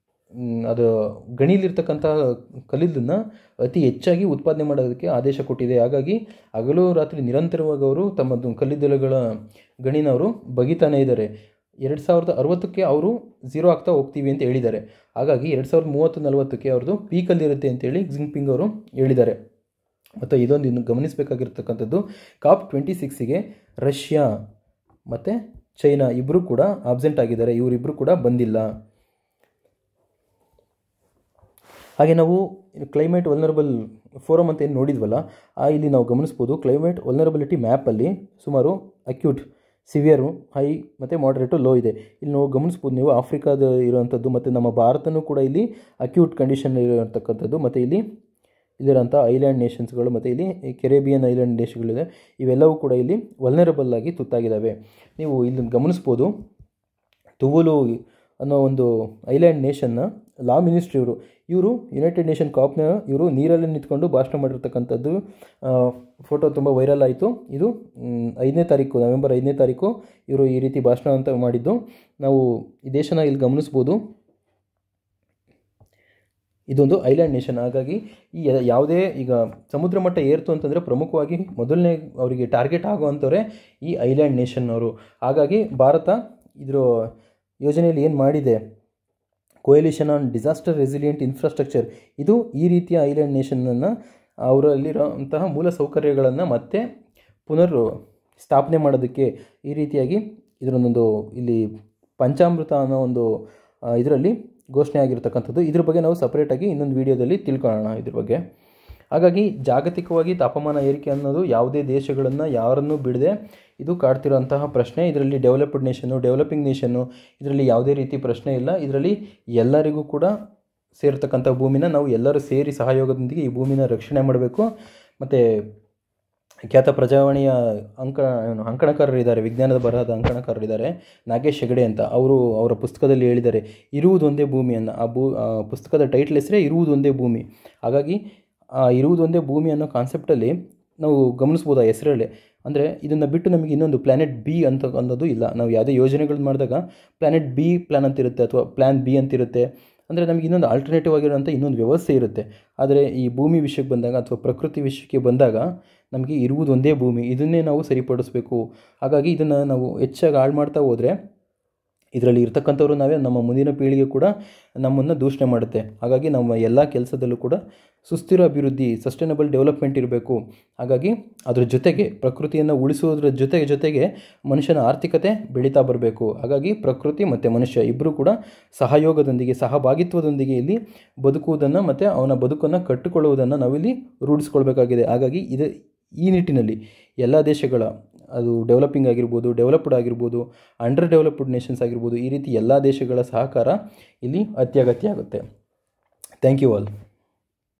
ಮ್, ಅದು ಗಣಿಲಿರ್ತಕ್ಕಂಥ ಕಲ್ಲಿದ್ದನ್ನು ಅತಿ ಹೆಚ್ಚಾಗಿ ಉತ್ಪಾದನೆ ಮಾಡೋದಕ್ಕೆ ಆದೇಶ ಕೊಟ್ಟಿದೆ ಹಾಗಾಗಿ ಹಗಲು ರಾತ್ರಿ ನಿರಂತರವಾಗಿ ಅವರು ತಮ್ಮದು ಕಲ್ಲಿದ್ದಲುಗಳ ಗಣಿನ ಅವರು ಬಗಿತಾನೇ ಇದ್ದಾರೆ ಎರಡು ಸಾವಿರದ ಅರವತ್ತಕ್ಕೆ ಅವರು ಝೀರೋ ಆಗ್ತಾ ಹೋಗ್ತೀವಿ ಅಂತ ಹೇಳಿದ್ದಾರೆ ಹಾಗಾಗಿ ಎರಡು ಸಾವಿರದ ಮೂವತ್ತು ನಲವತ್ತಕ್ಕೆ ಅವ್ರದ್ದು ಪೀಕಲ್ಲಿರುತ್ತೆ ಅಂತೇಳಿ ಜಿಂಗ್ಪಿಂಗ್ ಅವರು ಹೇಳಿದ್ದಾರೆ ಮತ್ತು ಇದೊಂದು ಇನ್ನು ಗಮನಿಸಬೇಕಾಗಿರ್ತಕ್ಕಂಥದ್ದು ಕಾಪ್ ಟ್ವೆಂಟಿ ಸಿಕ್ಸಿಗೆ ರಷ್ಯಾ ಮತ್ತು ಚೈನಾ ಇಬ್ಬರು ಕೂಡ ಆಬ್ಸೆಂಟ್ ಆಗಿದ್ದಾರೆ ಇವರಿಬ್ಬರು ಕೂಡ ಬಂದಿಲ್ಲ ಹಾಗೆ ನಾವು ಕ್ಲೈಮೇಟ್ ವಲ್ನರಬಲ್ ಫೋರಮ್ ಅಂತ ಏನು ನೋಡಿದ್ವಲ್ಲ ಆ ಇಲ್ಲಿ ನಾವು ಗಮನಿಸ್ಬೋದು ಕ್ಲೈಮೇಟ್ ವಲ್ನರಬಿಲಿಟಿ ಮ್ಯಾಪಲ್ಲಿ ಸುಮಾರು ಅಕ್ಯೂಟ್ ಸಿವಿಯರು ಹೈ ಮತ್ತು ಮಾಡ್ರೇಟು ಲೋ ಇದೆ ಇಲ್ಲಿ ನಾವು ಗಮನಿಸ್ಬೋದು ನೀವು ಆಫ್ರಿಕಾದ ಇರುವಂಥದ್ದು ಮತ್ತು ನಮ್ಮ ಭಾರತನೂ ಕೂಡ ಇಲ್ಲಿ ಅಕ್ಯೂಟ್ ಕಂಡೀಷನ್ ಇರತಕ್ಕಂಥದ್ದು ಮತ್ತು ಇಲ್ಲಿ ಇಲ್ಲಿರೋಂಥ ಐಲ್ಯಾಂಡ್ ನೇಷನ್ಸ್ಗಳು ಮತ್ತು ಇಲ್ಲಿ ಕೆರೇಬಿಯನ್ ಐಲ್ಯಾಂಡ್ ದೇಶಗಳಿದೆ ಇವೆಲ್ಲವೂ ಕೂಡ ಇಲ್ಲಿ ವಲ್ನರಬಲ್ ಆಗಿ ತುತ್ತಾಗಿದ್ದಾವೆ ನೀವು ಇಲ್ಲಿ ಗಮನಿಸ್ಬೋದು ತುವಲು ಅನ್ನೋ ಒಂದು ಐಲ್ಯಾಂಡ್ ನೇಷನ್ನ ಲಾ ಮಿನಿಸ್ಟ್ರಿ ಇವರು ಇವರು ಯುನೈಟೆಡ್ ನೇಷನ್ ಕಾಪ್ನ ಇವರು ನೀರಲ್ಲಿ ನಿಂತ್ಕೊಂಡು ಭಾಷಣ ಮಾಡಿರ್ತಕ್ಕಂಥದ್ದು ಫೋಟೋ ತುಂಬ ವೈರಲ್ ಆಯಿತು ಇದು ಮ್, ಐದನೇ ತಾರೀಕು ನವೆಂಬರ್ ಐದನೇ ತಾರೀಕು ಇವರು ಈ ರೀತಿ ಭಾಷಣ ಅಂತ ಮಾಡಿದ್ದು ನಾವು ಈ ದೇಶನ ಇಲ್ಲಿ ಗಮನಿಸ್ಬೋದು ಇದೊಂದು ಐಲ್ಯಾಂಡ್ ನೇಷನ್ ಹಾಗಾಗಿ ಈ ಯ- ಯಾವುದೇ ಈಗ ಸಮುದ್ರ ಮಟ್ಟ ಏರ್ತು ಅಂತಂದರೆ ಪ್ರಮುಖವಾಗಿ ಮೊದಲನೇ ಅವರಿಗೆ ಟಾರ್ಗೆಟ್ ಆಗುವಂಥವ್ರೆ ಈ ಐಲ್ಯಾಂಡ್ ನೇಷನ್ ಅವರು ಹಾಗಾಗಿ ಭಾರತ ಇದರ ಯೋಜನೆಯಲ್ಲಿ ಏನು ಮಾಡಿದೆ coalition on disaster resilient infrastructure ಇದು ಈ ರೀತಿಯ ಐಲ್ಯಾಂಡ್ ನೇಷನನ್ನು ಅವರಲ್ಲಿರೋಂತಹ ಮೂಲ ಸೌಕರ್ಯಗಳನ್ನು ಮತ್ತೆ ಪುನರ್ ಸ್ಥಾಪನೆ ಮಾಡೋದಕ್ಕೆ ಈ ರೀತಿಯಾಗಿ ಇದರೊಂದೊಂದು ಇಲ್ಲಿ ಪಂಚಾಮೃತ ಅನ್ನೋ ಒಂದು ಇದರಲ್ಲಿ ಘೋಷಣೆ ಆಗಿರ್ತಕ್ಕಂಥದ್ದು ಇದ್ರ ಬಗ್ಗೆ ನಾವು ಸಪ್ರೇಟಾಗಿ ಇನ್ನೊಂದು ವಿಡಿಯೋದಲ್ಲಿ ತಿಳ್ಕೊಳ್ಳೋಣ ಇದ್ರ ಬಗ್ಗೆ ಹಾಗಾಗಿ ಜಾಗತಿಕವಾಗಿ ತಾಪಮಾನ ಏರಿಕೆ ಅನ್ನೋದು ಯಾವುದೇ ದೇಶಗಳನ್ನು ಯಾರನ್ನೂ ಬಿಡದೆ ಇದು ಕಾಡ್ತಿರೋಂತಹ ಪ್ರಶ್ನೆ ಇದರಲ್ಲಿ ಡೆವಲಪ್ಡ್ ನೇಷನ್ನು ಡೆವಲಪಿಂಗ್ ನೇಷನ್ನು ಇದರಲ್ಲಿ ಯಾವುದೇ ರೀತಿ ಪ್ರಶ್ನೆ ಇಲ್ಲ ಇದರಲ್ಲಿ ಎಲ್ಲರಿಗೂ ಕೂಡ ಸೇರ್ತಕ್ಕಂಥ ಭೂಮಿನ ನಾವು ಎಲ್ಲರೂ ಸೇರಿ ಸಹಯೋಗದೊಂದಿಗೆ ಈ ಭೂಮಿನ ರಕ್ಷಣೆ ಮಾಡಬೇಕು ಮತ್ತು ಖ್ಯಾತ ಪ್ರಜಾವಾಣಿಯ ಅಂಕ ಏನು ಅಂಕಣಕಾರರಿದ್ದಾರೆ ವಿಜ್ಞಾನದ ಬರಹದ ಅಂಕಣಕಾರರಿದ್ದಾರೆ ನಾಗೇಶ್ ಹೆಗಡೆ ಅಂತ ಅವರು ಅವರ ಪುಸ್ತಕದಲ್ಲಿ ಹೇಳಿದ್ದಾರೆ ಇರುವುದೊಂದೇ ಭೂಮಿಯನ್ನು ಆ ಭೂ ಆ ಪುಸ್ತಕದ ಟೈಟ್ಲ್ ಹೆಸರೇ ಇರುವುದೊಂದೇ ಭೂಮಿ ಹಾಗಾಗಿ ಆ ಇರುವುದೊಂದೇ ಭೂಮಿ ಅನ್ನೋ ಕಾನ್ಸೆಪ್ಟಲ್ಲಿ ನಾವು ಗಮನಿಸ್ಬೋದು ಆ ಹೆಸರಲ್ಲೇ ಅಂದರೆ ಇದನ್ನು ಬಿಟ್ಟು ನಮಗೆ ಇನ್ನೊಂದು ಪ್ಲ್ಯಾನೆಟ್ ಬಿ ಅಂತ ಅನ್ನೋದು ಇಲ್ಲ ನಾವು ಯಾವುದೇ ಯೋಜನೆಗಳು ಮಾಡಿದಾಗ ಪ್ಲ್ಯಾನೆಟ್ ಬಿ ಪ್ಲ್ಯಾನ್ ಅಂತಿರುತ್ತೆ ಅಥವಾ ಪ್ಲ್ಯಾನ್ ಬಿ ಅಂತಿರುತ್ತೆ ಅಂದರೆ ನಮಗೆ ಇನ್ನೊಂದು ಆಲ್ಟರ್ನೇಟಿವ್ ಆಗಿರೋಂಥ ಇನ್ನೊಂದು ವ್ಯವಸ್ಥೆ ಇರುತ್ತೆ ಆದರೆ ಈ ಭೂಮಿ ವಿಷಯಕ್ಕೆ ಬಂದಾಗ ಅಥವಾ ಪ್ರಕೃತಿ ವಿಷಯಕ್ಕೆ ಬಂದಾಗ ನಮಗೆ ಇರುವುದು ಒಂದೇ ಭೂಮಿ ಇದನ್ನೇ ನಾವು ಸರಿಪಡಿಸಬೇಕು ಹಾಗಾಗಿ ಇದನ್ನು ನಾವು ಹೆಚ್ಚಾಗಿ ಹಾಳು ಮಾಡ್ತಾ ಹೋದರೆ ಇದರಲ್ಲಿ ಇರ್ತಕ್ಕಂಥವ್ರು ನಾವೇ ನಮ್ಮ ಮುಂದಿನ ಪೀಳಿಗೆ ಕೂಡ ನಮ್ಮನ್ನು ದೂಷಣೆ ಮಾಡುತ್ತೆ ಹಾಗಾಗಿ ನಮ್ಮ ಎಲ್ಲ ಕೆಲಸದಲ್ಲೂ ಕೂಡ ಸುಸ್ಥಿರ ಅಭಿವೃದ್ಧಿ ಸಸ್ಟೈನಬಲ್ ಡೆವಲಪ್ಮೆಂಟ್ ಇರಬೇಕು ಹಾಗಾಗಿ ಅದ್ರ ಜೊತೆಗೆ ಪ್ರಕೃತಿಯನ್ನು ಉಳಿಸೋದ್ರ ಜೊತೆಗೆ ಜೊತೆಗೆ ಮನುಷ್ಯನ ಆರ್ಥಿಕತೆ ಬೆಳೀತಾ ಬರಬೇಕು ಹಾಗಾಗಿ ಪ್ರಕೃತಿ ಮತ್ತು ಮನುಷ್ಯ ಇಬ್ಬರು ಕೂಡ ಸಹಯೋಗದೊಂದಿಗೆ ಸಹಭಾಗಿತ್ವದೊಂದಿಗೆ ಇಲ್ಲಿ ಬದುಕುವುದನ್ನು ಮತ್ತು ಅವನ ಬದುಕನ್ನು ಕಟ್ಟಿಕೊಳ್ಳುವುದನ್ನು ನಾವಿಲ್ಲಿ ರೂಢಿಸ್ಕೊಳ್ಬೇಕಾಗಿದೆ ಹಾಗಾಗಿ ಇದು ಈ ನಿಟ್ಟಿನಲ್ಲಿ ಎಲ್ಲ ದೇಶಗಳ ಅದು ಡೆವಲಪಿಂಗ್ ಆಗಿರ್ಬೋದು ಡೆವಲಪ್ಡ್ ಆಗಿರ್ಬೋದು ಅಂಡರ್ ಡೆವಲಪ್ಡ್ ನೇಷನ್ಸ್ ಆಗಿರ್ಬೋದು ಈ ರೀತಿ ಎಲ್ಲ ದೇಶಗಳ ಸಹಕಾರ ಇಲ್ಲಿ ಅತ್ಯಗತ್ಯ ಆಗುತ್ತೆ ಥ್ಯಾಂಕ್ ಯು ಆಲ್